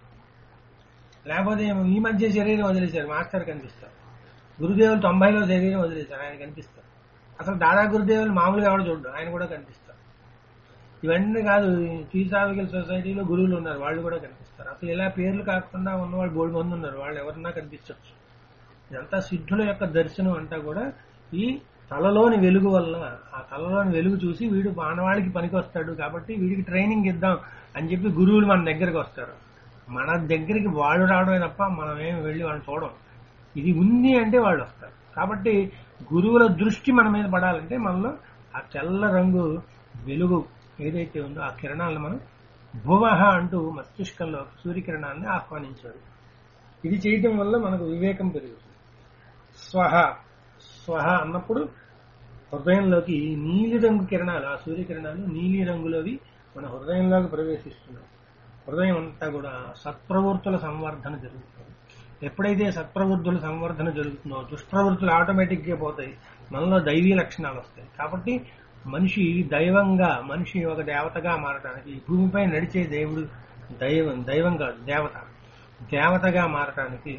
లేకపోతే ఏమో ఈ మధ్య శరీరం వదిలేశారు మాస్టర్ కనిపిస్తారు గురుదేవులు తొంభైలో శరీరం వదిలేశారు ఆయన కనిపిస్తారు అసలు దాదా గురుదేవులు మామూలుగా ఎవరు చూడడం ఆయన కూడా కనిపిస్తారు ఇవన్నీ కాదు థియోసాఫికల్ సొసైటీలో గురువులు ఉన్నారు వాళ్ళు కూడా కనిపిస్తారు అసలు ఇలా పేర్లు కాకుండా ఉన్న వాళ్ళు బోల్డ్ మంది ఉన్నారు వాళ్ళు ఎవరన్నా కనిపించవచ్చు ఇదంతా సిద్ధుల యొక్క దర్శనం అంతా కూడా ఈ తలలోని వెలుగు వల్ల ఆ తలలోని వెలుగు చూసి వీడు మానవాళికి పనికి వస్తాడు కాబట్టి వీడికి ట్రైనింగ్ ఇద్దాం అని చెప్పి గురువులు మన దగ్గరికి వస్తారు మన దగ్గరికి వాళ్ళు రావడమే తప్ప మనం ఏం వెళ్ళి వాళ్ళని చూడం ఇది ఉంది అంటే వాళ్ళు వస్తారు కాబట్టి గురువుల దృష్టి మన మీద పడాలంటే మనలో ఆ తెల్ల రంగు వెలుగు ఏదైతే ఉందో ఆ కిరణాలను మనం భువహ అంటూ మస్తిష్కంలో సూర్యకిరణాన్ని ఆహ్వానించాడు ఇది చేయటం వల్ల మనకు వివేకం పెరుగుతుంది స్వహ స్వహ అన్నప్పుడు హృదయంలోకి నీలి రంగు కిరణాలు ఆ సూర్యకిరణాలు నీలి రంగులోవి మన హృదయంలోకి ప్రవేశిస్తున్నాయి హృదయం అంతా కూడా సత్ప్రవృత్తుల సంవర్ధన జరుగుతుంది ఎప్పుడైతే సత్ప్రవృత్తుల సంవర్ధన జరుగుతుందో దుష్ప్రవృత్తులు ఆటోమేటిక్ గా పోతాయి మనలో దైవీ లక్షణాలు వస్తాయి కాబట్టి మనిషి దైవంగా మనిషి ఒక దేవతగా మారటానికి భూమిపై నడిచే దేవుడు దైవం దైవం కాదు దేవత దేవతగా మారటానికి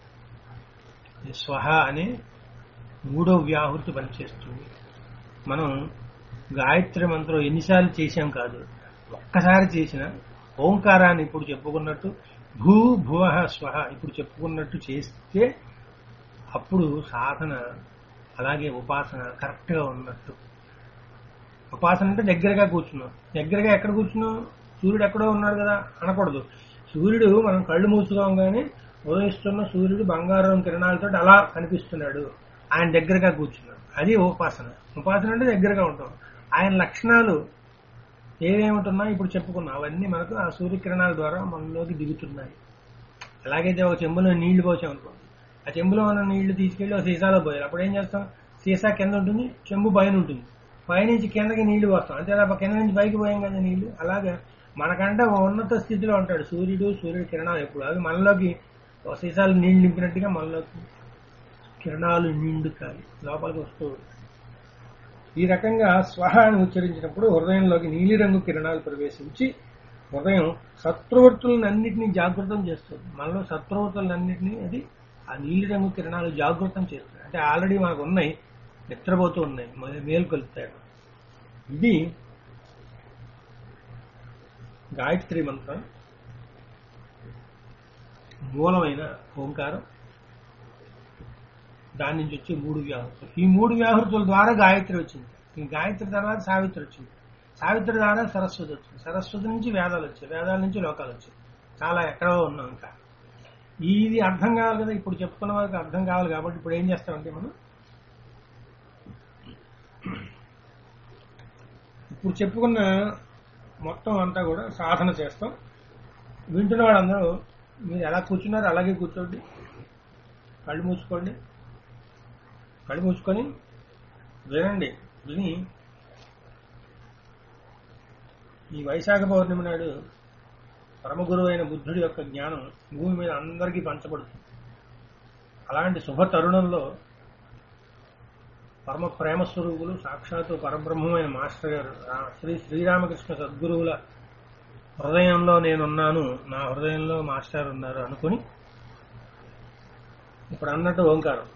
ఈ స్వహ అనే మూడో వ్యాహృతి పనిచేస్తుంది మనం గాయత్రి మంత్రం ఎన్నిసార్లు చేశాం కాదు ఒక్కసారి చేసిన ఓంకారాన్ని ఇప్పుడు చెప్పుకున్నట్టు భూ భువ స్వహ ఇప్పుడు చెప్పుకున్నట్టు చేస్తే అప్పుడు సాధన అలాగే ఉపాసన కరెక్ట్ గా ఉన్నట్టు ఉపాసన అంటే దగ్గరగా కూర్చున్నాం దగ్గరగా ఎక్కడ కూర్చున్నాం సూర్యుడు ఎక్కడో ఉన్నాడు కదా అనకూడదు సూర్యుడు మనం కళ్ళు మూసుకోగానే ఉదయిస్తున్న సూర్యుడు బంగారం కిరణాలతో అలా కనిపిస్తున్నాడు ఆయన దగ్గరగా కూర్చున్నాడు అది ఉపాసన ఉపాసన అంటే దగ్గరగా ఉంటాం ఆయన లక్షణాలు ఏమేమిటున్నా ఇప్పుడు చెప్పుకున్నాం అవన్నీ మనకు ఆ సూర్యకిరణాల ద్వారా మనలోకి దిగుతున్నాయి ఎలాగైతే ఒక చెంబులో నీళ్లు పోసామనుకోండి ఆ చెంబులో ఉన్న నీళ్లు తీసుకెళ్లి ఒక సీసాలో పోయాలి అప్పుడు ఏం చేస్తాం సీసా కింద ఉంటుంది చెంబు పైన ఉంటుంది పైనుంచి కిందకి నీళ్లు పోస్తాం అంతే తప్ప కింద నుంచి పైకి పోయాం కదా నీళ్లు అలాగే మనకంటే ఒక ఉన్నత స్థితిలో ఉంటాడు సూర్యుడు సూర్యుడు కిరణాలు ఎప్పుడు అవి మనలోకి ఒక సీసాలు నీళ్లు నింపినట్టుగా మనలోకి కిరణాలు నిండుతాయి లోపలికి వస్తూ ఉంటాయి. ఈ రకంగా స్వహ అని ఉచ్చరించినప్పుడు హృదయంలోకి నీలిరంగు కిరణాలు ప్రవేశించి హృదయం సత్ప్రవృత్తులన్నింటినీ జాగృతం చేస్తుంది మనలో సత్ప్రవృత్తులన్నింటినీ అది ఆ నీలిరంగు కిరణాలు జాగృతం చేస్తుంది అంటే ఆల్రెడీ మనకు ఉన్నాయి నిద్రపోతూ ఉన్నాయి మే- మేల్కొల్పుతాడు ఇది గాయత్రి మంత్రం మూలమైన ఓంకారం దాని నుంచి వచ్చే మూడు వ్యాహృతులు ఈ మూడు వ్యాహృతుల ద్వారా గాయత్రి వచ్చింది ఈ గాయత్రి తర్వాత సావిత్రి వచ్చింది సావిత్రి ద్వారా సరస్వతి వచ్చింది సరస్వతి నుంచి వేదాలు వచ్చాయి వేదాల నుంచి లోకాలు వచ్చాయి చాలా ఎక్కడో ఉన్నాం ఇంకా ఇది అర్థం కావాలి కదా ఇప్పుడు చెప్పుకున్న వాళ్ళకి అర్థం కావాలి కాబట్టి ఇప్పుడు ఏం చేస్తామంటే మనం ఇప్పుడు చెప్పుకున్న మొత్తం అంతా కూడా సాధన చేస్తాం వింటున్న వాళ్ళందరూ మీరు ఎలా కూర్చున్నారో అలాగే కూర్చోండి కళ్ళు మూసుకోండి కళ్ళు మూసుకొని వినండి విని ఈ వైశాఖ పౌర్ణమి నాడు పరమగురువు అయిన బుద్ధుడి యొక్క జ్ఞానం భూమి మీద అందరికీ పంచబడుతుంది అలాంటి శుభ తరుణంలో పరమ ప్రేమ స్వరూపులు సాక్షాత్తు పరబ్రహ్మమైన మాస్టర్ గారు రా- శ్రీ శ్రీరామకృష్ణ సద్గురువుల హృదయంలో నేనున్నాను నా హృదయంలో మాస్టర్ ఉన్నారు అనుకుని ఇప్పుడు అన్నట్టు ఓంకారం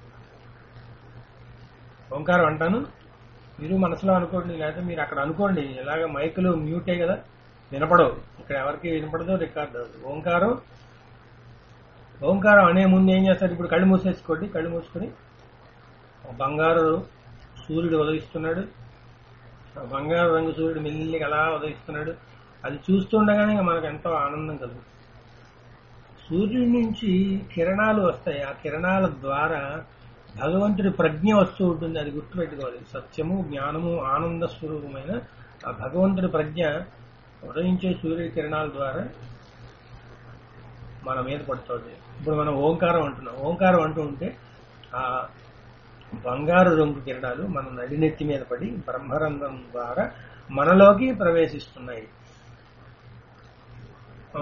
ఓంకారం అంటాను మీరు మనసులో అనుకోండి లేకపోతే మీరు అక్కడ అనుకోండి ఇలాగ మైకులు మ్యూటే కదా వినపడవు ఇక్కడ ఎవరికి వినపడదు రికార్డ్ అవ్వదు ఓంకారం ఓంకారం అనే ముందు ఏం చేస్తారు ఇప్పుడు కళ్ళు మూసేసుకోండి కళ్ళు మూసుకొని ఒక బంగారు సూర్యుడు ఉదయిస్తున్నాడు ఆ బంగారు రంగు సూర్యుడు మెల్లిగా అలా ఉదయిస్తున్నాడు అది చూస్తుండగానే మనకు ఎంతో ఆనందం కలుగుతుంది సూర్యుడి నుంచి కిరణాలు వస్తాయి ఆ కిరణాల ద్వారా భగవంతుడి ప్రజ్ఞ వస్తూ ఉంటుంది అది గుర్తుపెట్టుకోవాలి సత్యము జ్ఞానము ఆనంద స్వరూపమైన ఆ భగవంతుడి ప్రజ్ఞ ఉదయించే సూర్య కిరణాల ద్వారా మన మీద పడుతుంది ఇప్పుడు మనం ఓంకారం అంటున్నాం ఓంకారం అంటూ ఉంటే ఆ బంగారు రంగు కిరణాలు మన నడినెత్తి మీద పడి బ్రహ్మరంధ్రం ద్వారా మనలోకి ప్రవేశిస్తున్నాయి ఆ,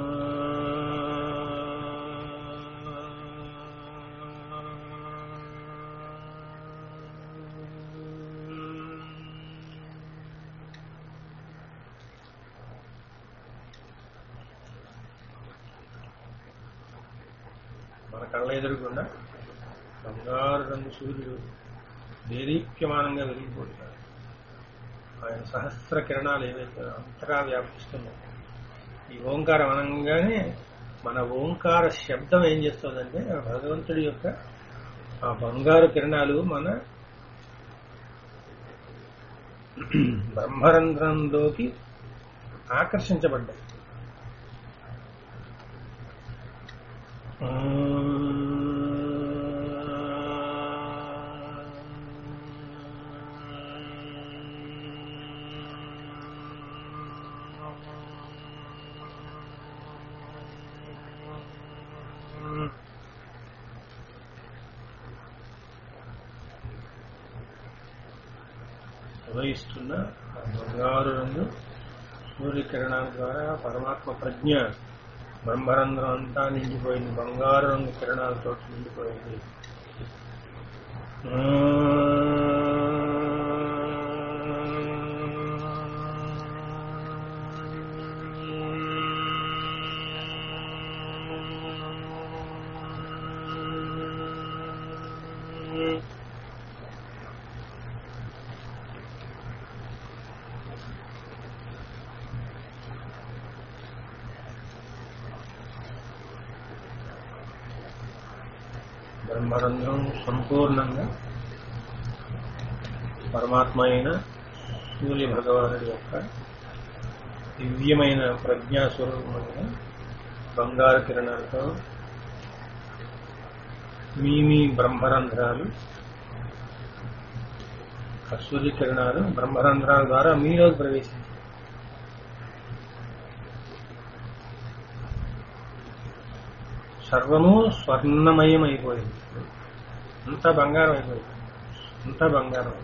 మన కళ్ళ ఎదురుకుండా బంగారు రంగు సూర్యుడు దేదీప్యమానంగా వెలిగిపోతున్నాడు ఆయన సహస్ర కిరణాలు ఏవైతే అంతగా వ్యాపిస్తున్నాయి ఈ ఓంకారం అనగానే మన ఓంకార శబ్దం ఏం చేస్తుందంటే ఆ భగవంతుడి యొక్క ఆ బంగారు కిరణాలు మన బ్రహ్మరంధ్రంలోకి ఆకర్షించబడ్డాయి ఉదయిస్తున్న ఆ బంగారు రంగు సూర్యకిరణాల ద్వారా పరమాత్మ ప్రజ్ఞ బ్రహ్మరంధ్రం అంతా నిండిపోయింది బంగారు రంగు కిరణాలతో నిండిపోయింది బ్రహ్మరంధ్రం సంపూర్ణంగా పరమాత్మ అయిన సూర్య భగవానుడి యొక్క దివ్యమైన ప్రజ్ఞాస్వరూపమైన బంగారు కిరణాలతో మీ మీ బ్రహ్మరంధ్రాలు ఆ సూర్య కిరణాలు బ్రహ్మరంధ్రాల ద్వారా మీలోకి ప్రవేశించాయి సర్వము స్వర్ణమయం అయిపోయింది అంతా బంగారం అయిపోయింది అంతా బంగారం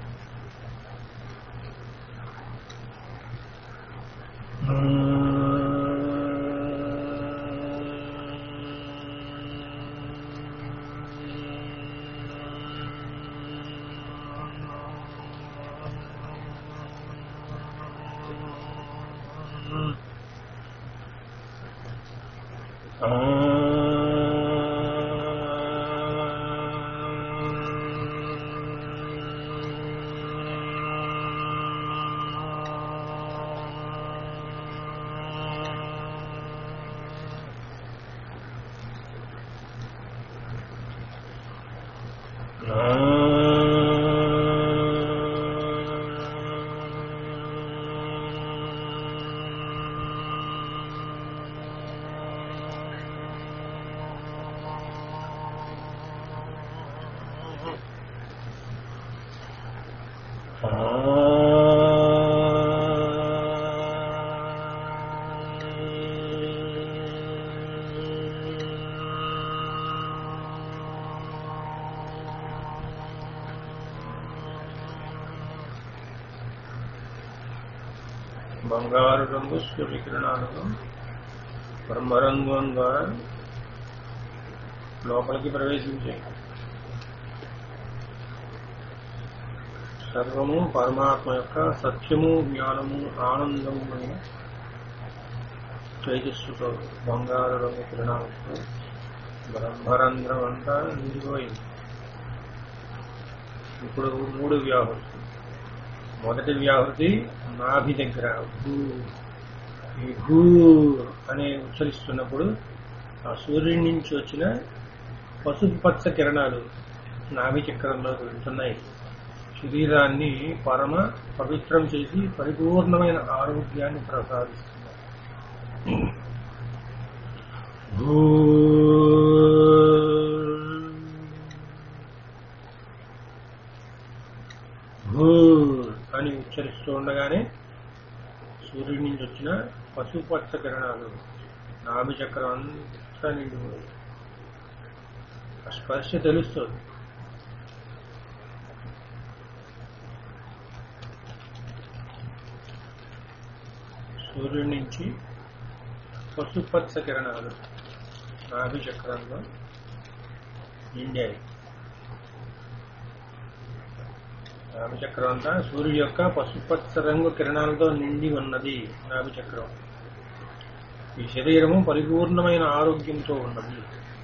బంగారు రంగు సూర్యకిరణాలను బ్రహ్మరంధ్రం ద్వారా లోపలికి ప్రవేశించాయి సర్వము పరమాత్మ యొక్క సత్యము జ్ఞానము ఆనందము అయిన తేజస్సుతో బంగారు రంగు కిరణాలతో బ్రహ్మరంధ్రం అంతా నిండిపోయింది ఇప్పుడు మూడు వ్యాహృతి మొదటి వ్యాహృతి నాభి దగ్గర భూ ఈ భూ అనే ఉచ్చరిస్తున్నప్పుడు ఆ సూర్యుడి నుంచి వచ్చిన పసుపు పచ్చ కిరణాలు నాభి చక్రంలోకి వెళ్తున్నాయి శరీరాన్ని పరమ పవిత్రం చేసి పరిపూర్ణమైన ఆరోగ్యాన్ని ప్రసాదిస్తున్నాయి భూ భూ అని ఉచ్చరిస్తూ ఉండగానే సూర్యుడి నుంచి వచ్చిన పసుపచ్చ కిరణాలు నాభి చక్రం అంతా నిండిపోయి ఆ స్పర్శ తెలుస్తుంది సూర్యుడి నుంచి పసుపచ్చ కిరణాలు నాభి చక్రంలో నిండాయి నాభిచక్రం అంతా సూర్యుడి యొక్క పసుపచ్చ రంగు కిరణాలతో నిండి ఉన్నది నాభిచక్రం ఈ శరీరము పరిపూర్ణమైన ఆరోగ్యంతో ఉన్నది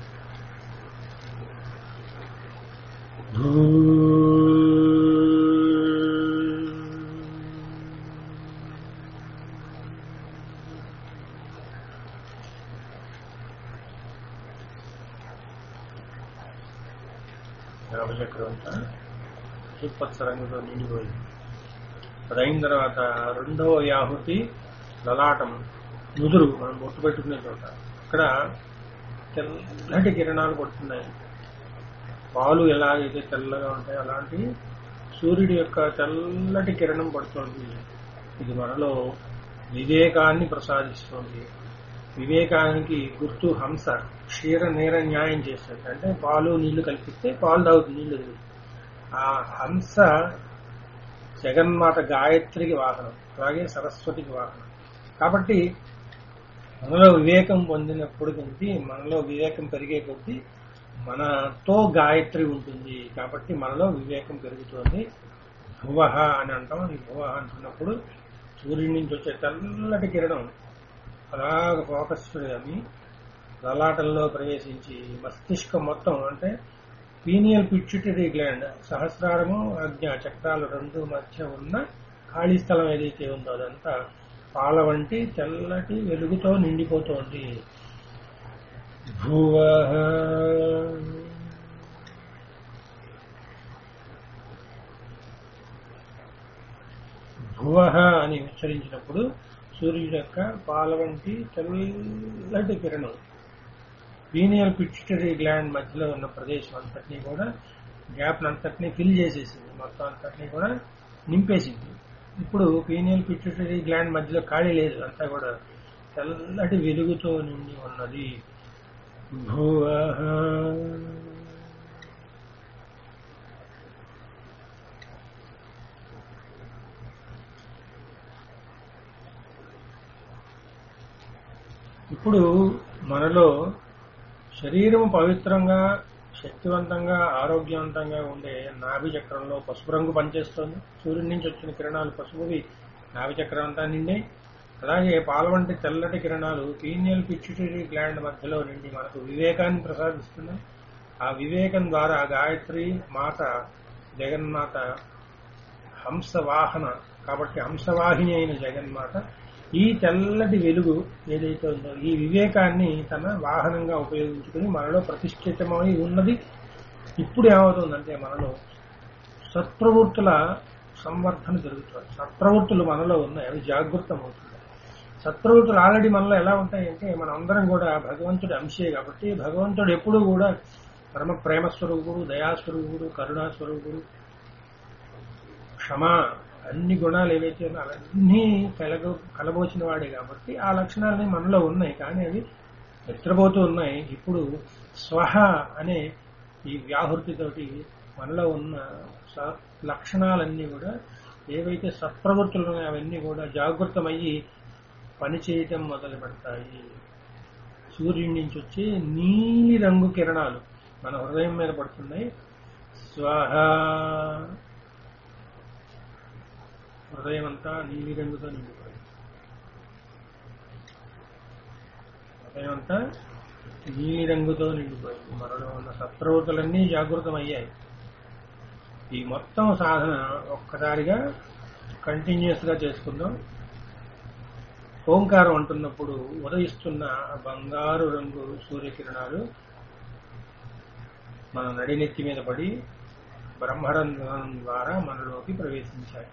నాభిచక్రం అంతా పసుపచ్చ రంగుతో నిండిపోయింది అది అయిన తర్వాత రెండవ యాహుతి లలాటం ముదురు మనం బొట్టు పెట్టుకునే చోట అక్కడ తెల్లటి కిరణాలు పడుతున్నాయి పాలు ఎలాగైతే తెల్లగా ఉంటాయో అలాంటి సూర్యుడి యొక్క తెల్లటి కిరణం పడుతుంది ఇది మనలో వివేకాన్ని ప్రసాదిస్తుంది వివేకానికి గుర్తు హంస క్షీర నేర న్యాయం చేస్తుంది అంటే పాలు నీళ్లు కల్పిస్తే పాలు తాగుతుంది నీళ్లు తాగుతుంది. ఆ హంస జగన్మాత గాయత్రికి వాహనం అలాగే సరస్వతికి వాహనం కాబట్టి మనలో వివేకం పొందినప్పుడు కొద్ది మనలో వివేకం పెరిగే కొద్దీ మనతో గాయత్రి ఉంటుంది కాబట్టి మనలో వివేకం పెరుగుతుంది భువహ అని అంటాం ఈ భువహ అంటున్నప్పుడు సూర్యుడి నుంచి వచ్చే తెల్లటి కిరణం అలాగ ఫోకస్డ్ అని లలాటంలో ప్రవేశించి మస్తిష్కం మొత్తం అంటే పీనియల్ పిచ్యుటరీ గ్లాండ్ సహస్రారము ఆజ్ఞ చక్రాలు రెండు మధ్య ఉన్న ఖాళీ స్థలం ఏదైతే ఉందో అదంతా పాల వంటి తెల్లటి వెలుగుతో నిండిపోతోంది భువ భువ అని ఉచ్చరించినప్పుడు సూర్యుడి యొక్క పాల వంటి తెల్లటి కిరణం పీనియల్ పిట్యూటరీ గ్లాండ్ మధ్యలో ఉన్న ప్రదేశం అంతటినీ కూడా గ్యాప్ అంతటినీ ఫిల్ చేసేసింది మొత్తం అంతటినీ కూడా నింపేసింది ఇప్పుడు పీనియల్ పిట్యూటరీ గ్లాండ్ మధ్యలో ఖాళీ లేదు అంతా కూడా తెల్లటి వెలుగుతో నిండి ఉన్నది భువః. ఇప్పుడు మనలో శరీరం పవిత్రంగా శక్తివంతంగా ఆరోగ్యవంతంగా ఉండే నాభి చక్రంలో పసుపు రంగు పనిచేస్తుంది సూర్యుడి నుంచి వచ్చిన కిరణాలు పసుపువి నాభి చక్రం అంతా నిండి అలాగే పాల వంటి తెల్లటి కిరణాలు పీనియల్ పిచ్యుటరీ గ్లాండ్ మధ్యలో నిండి మనకు వివేకాన్ని ప్రసాదిస్తున్నాయి ఆ వివేకం ద్వారా గాయత్రి మాత జగన్మాత హంసవాహన కాబట్టి హంసవాహిని అయిన జగన్మాత ఈ తెల్లటి వెలుగు ఏదైతే ఉందో ఈ వివేకాన్ని తన వాహనంగా ఉపయోగించుకుని మనలో ప్రతిష్ఠితమై ఉన్నది ఇప్పుడు ఏమవుతుందంటే మనలో సత్ప్రవృత్తుల సంవర్ధన జరుగుతుంది సత్ప్రవృత్తులు మనలో ఉన్నాయి అవి జాగృతం అవుతుంది సత్ప్రవృత్తులు ఆల్రెడీ మనలో ఎలా ఉంటాయంటే మనం అందరం కూడా భగవంతుడి అంశే కాబట్టి భగవంతుడు ఎప్పుడూ కూడా పరమ ప్రేమ స్వరూపుడు దయాస్వరూపుడు కరుణాస్వరూపుడు క్షమ అన్ని గుణాలు ఏవైతే ఉన్నాయో అవన్నీ కలగ కలబోచిన వాడే కాబట్టి ఆ లక్షణాలని మనలో ఉన్నాయి కానీ అవి నిద్రపోతూ ఉన్నాయి ఇప్పుడు స్వహ అనే ఈ వ్యాహృతితోటి మనలో ఉన్న స- లక్షణాలన్నీ కూడా ఏవైతే సత్ప్రవృత్తులు ఉన్నాయో అవన్నీ కూడా జాగృతమయ్యి పనిచేయటం మొదలు పెడతాయి సూర్యుడి నుంచి వచ్చే నీలి రంగు కిరణాలు మన హృదయం మీద పడుతున్నాయి స్వాహ హృదయం అంతా నీలి రంగుతో నిండిపోయింది హృదయం అంతా నీలి రంగుతో నిండిపోయింది మనలో ఉన్న సత్ప్రవృత్తులన్నీ జాగృతమయ్యాయి ఈ మొత్తం సాధన ఒక్కసారిగా కంటిన్యూస్ గా చేసుకుందాం ఓంకారం అంటున్నప్పుడు ఉదయిస్తున్న బంగారు రంగు సూర్యకిరణాలు మన నడినెత్తి మీద పడి బ్రహ్మరంధ్రం ద్వారా మనలోకి ప్రవేశించాయి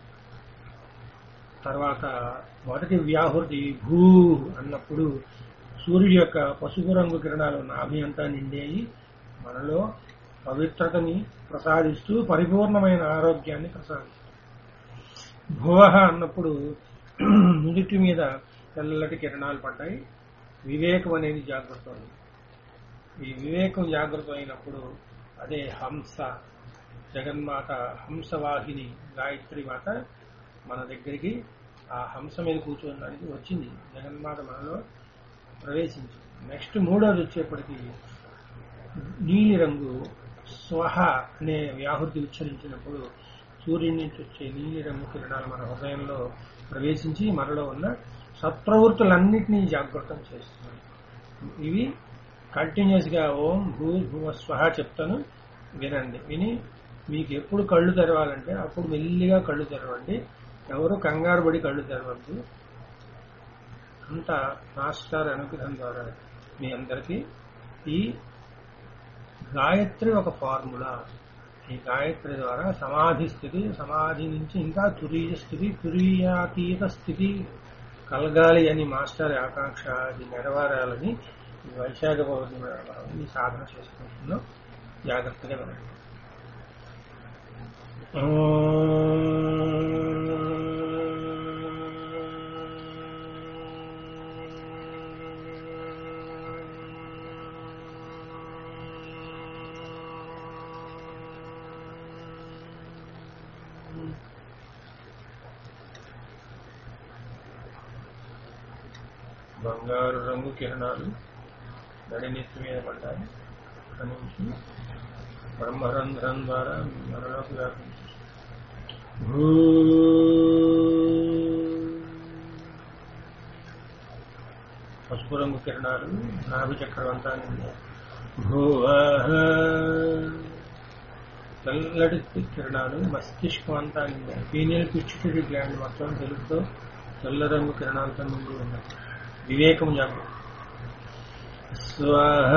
తర్వాత మొదటి వ్యాహృతి భూ అన్నప్పుడు సూర్యుడి యొక్క పసుపు రంగు కిరణాలు నాభి అంతా నిండేయి మనలో పవిత్రతని ప్రసాదిస్తూ పరిపూర్ణమైన ఆరోగ్యాన్ని ప్రసాదిస్తుంది భువ అన్నప్పుడు నుదుటి మీద తెల్లటి కిరణాలు పడ్డాయి వివేకం అనేది జాగ్రత్త అయింది ఈ వివేకం జాగ్రత్త అయినప్పుడు అదే హంస జగన్మాత హంసవాహిని గాయత్రి మాత మన దగ్గరికి ఆ హంస మీద కూర్చోడానికి వచ్చింది జగన్మాత మనలో ప్రవేశించింది నెక్స్ట్ మూడోది వచ్చేప్పటికి నీలి రంగు స్వహ అనే వ్యాహృతి ఉచ్చరించినప్పుడు సూర్యుడి నుంచి వచ్చే నీలి రంగు కిరణాలు మన హృదయంలో ప్రవేశించి మనలో ఉన్న సత్ప్రవృత్తులన్నింటినీ జాగృతం చేస్తున్నాయి ఇవి కంటిన్యూస్ గా ఓం భూ భువ స్వహ చెప్తాను వినండి విని మీకు ఎప్పుడు కళ్ళు తెరవాలంటే అప్పుడు మెల్లిగా కళ్ళు తెరవండి ఎవరు కంగారు పడి కళ్ళు తెరవద్దు అంతా మాస్టర్ అనుగ్రహం ద్వారా మీ అందరికీ ఈ గాయత్రి ఒక ఫార్ములా ఈ గాయత్రి ద్వారా సమాధి స్థితి సమాధి నుంచి ఇంకా తురీయ స్థితి తురీయాతీత స్థితి కలగాలి అని మాస్టర్ ఆకాంక్ష అది నెరవేరాలని ఈ వైశాఖ పౌర్ణమి ఈ సాధన చేసుకుంటున్నాం జాగ్రత్తగా వినండి బంగారు రంగు కిరణాలు నడినెత్తి మీద పడ్డాయి అక్కడి నుంచి బ్రహ్మరంధ్రం ద్వారా మనలోకి వ్యాపించి భూ పసుపు రంగు కిరణాలు నాభి చక్రవంతాన్ని భూవః తెల్లటి కిరణాలు మస్తిష్కం అంతా నిండాయి పీనియల్ పిచ్చుటరీ గ్లాండ్ మొత్తం తెలుపుతో తెల్ల రంగు కిరణాలతో నిండి ఉన్నాయి వివేకం జాగ్రత్త స్వాహ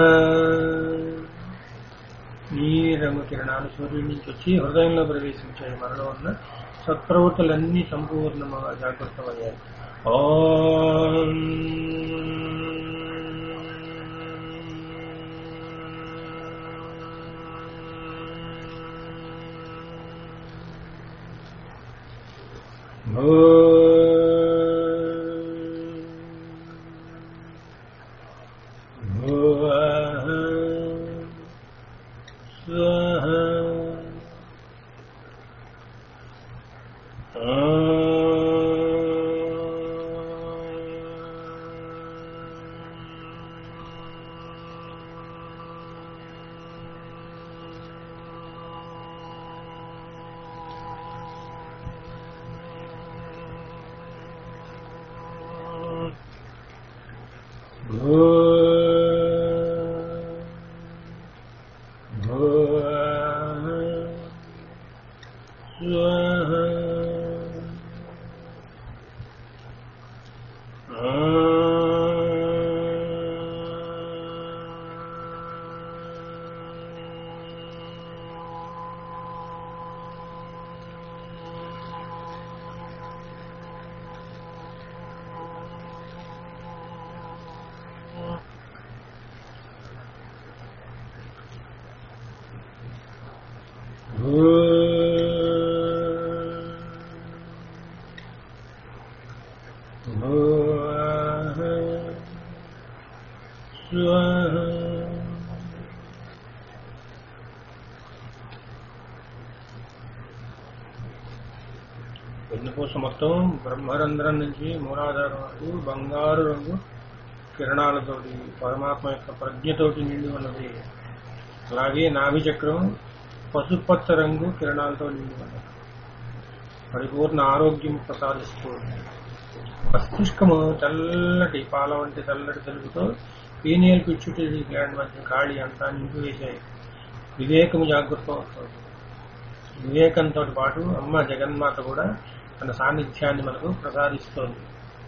నీలి రంగు కిరణాలు సూర్యుడి నుంచి వచ్చి హృదయంలో ప్రవేశించాయి మనలో ఉన్న సత్ప్రవృత్తులన్నీ సంపూర్ణంగా జాగ్రత్తమయ్యాయి ఓం భువః స్వః వెన్నుపూస మొత్తం బ్రహ్మరంధ్రం నుంచి మూలాధారం వరకు బంగారు రంగు కిరణాలతోటి పరమాత్మ యొక్క ప్రజ్ఞతోటి నిండి ఉన్నది అలాగే నాభి చక్రం పసుపచ్చ రంగు కిరణాలతో నిండి ఉన్నది పరిపూర్ణ ఆరోగ్యం ప్రసాదిస్తూ ఉంది మస్తిష్కము తెల్లటి పాల వంటి తెల్లటి తెలుగుతో పీనియల్ పిచ్చుటరీ గ్లాండ్ మధ్య గాలి అంతా నింపివేశాయి వివేకము జాగృతం అవుతుంది వివేకంతో పాటు అమ్మ జగన్మాత కూడా తన సాన్నిధ్యాన్ని మనకు ప్రసాదిస్తోంది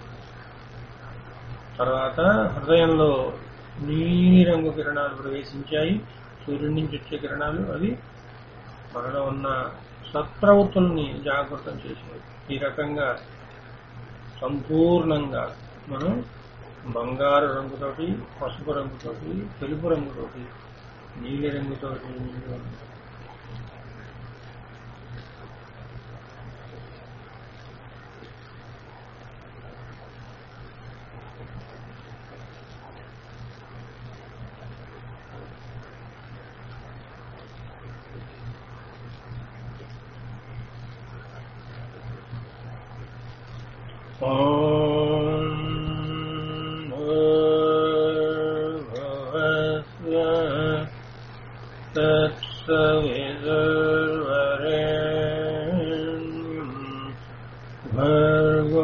తర్వాత హృదయంలో నీలిరంగు కిరణాలు ప్రవేశించాయి సూర్యుడి నుంచి వచ్చే కిరణాలు అవి మనలో ఉన్న సత్ప్రవృత్తుల్ని జాగృతం చేసాయి ఈ రకంగా సంపూర్ణంగా మనం బంగారు రంగుతోటి పసుపు రంగుతోటి తెలుపు రంగుతోటి నీలి రంగుతోటి నిండి ఉన్నాం. ॐ भूर्भुवस्सुः तत्सवितुर्वरेण्यम् भर्गो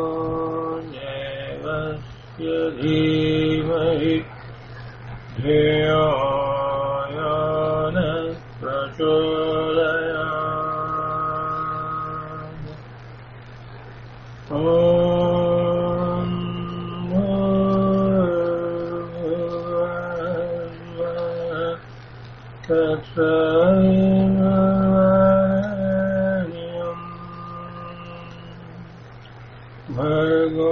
देवस्य धीमहि धियो यो नः प्रचोदयात् ॐ भर्गो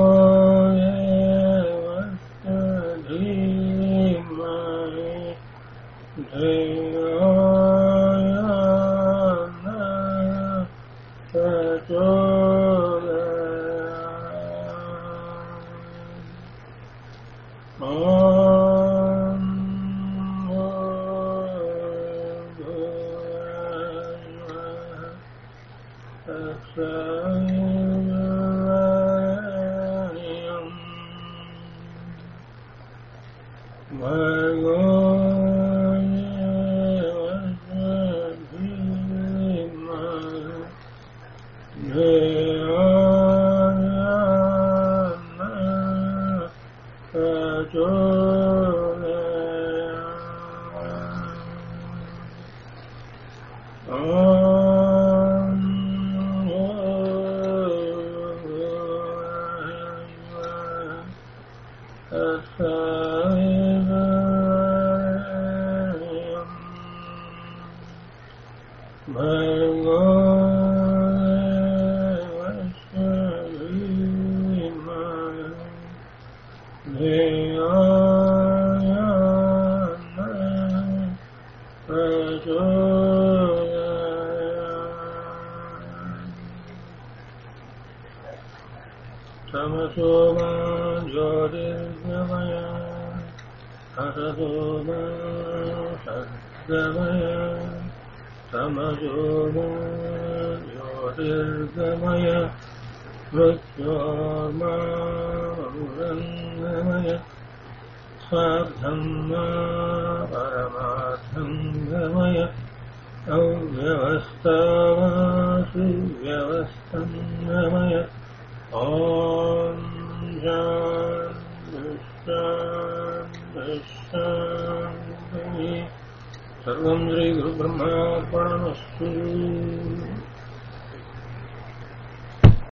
देवस्य धीमहि धियो यो नः भर्गो देवस्य धीमहि धियो यो नः प्रचोदयात् तमसो मा ज्योतिर्गमय हसतो मा सद्गमय तमसो मा ज्योतिर्गमय मृत्योर्मामृङ्गमय स्वार्थं मा परमार्थं गमय अव्यवस्थावासु व्यवस्थं गमय ॐ शान्तिः सर्वं श्रीगुरुब्रह्मार्पणमस्तु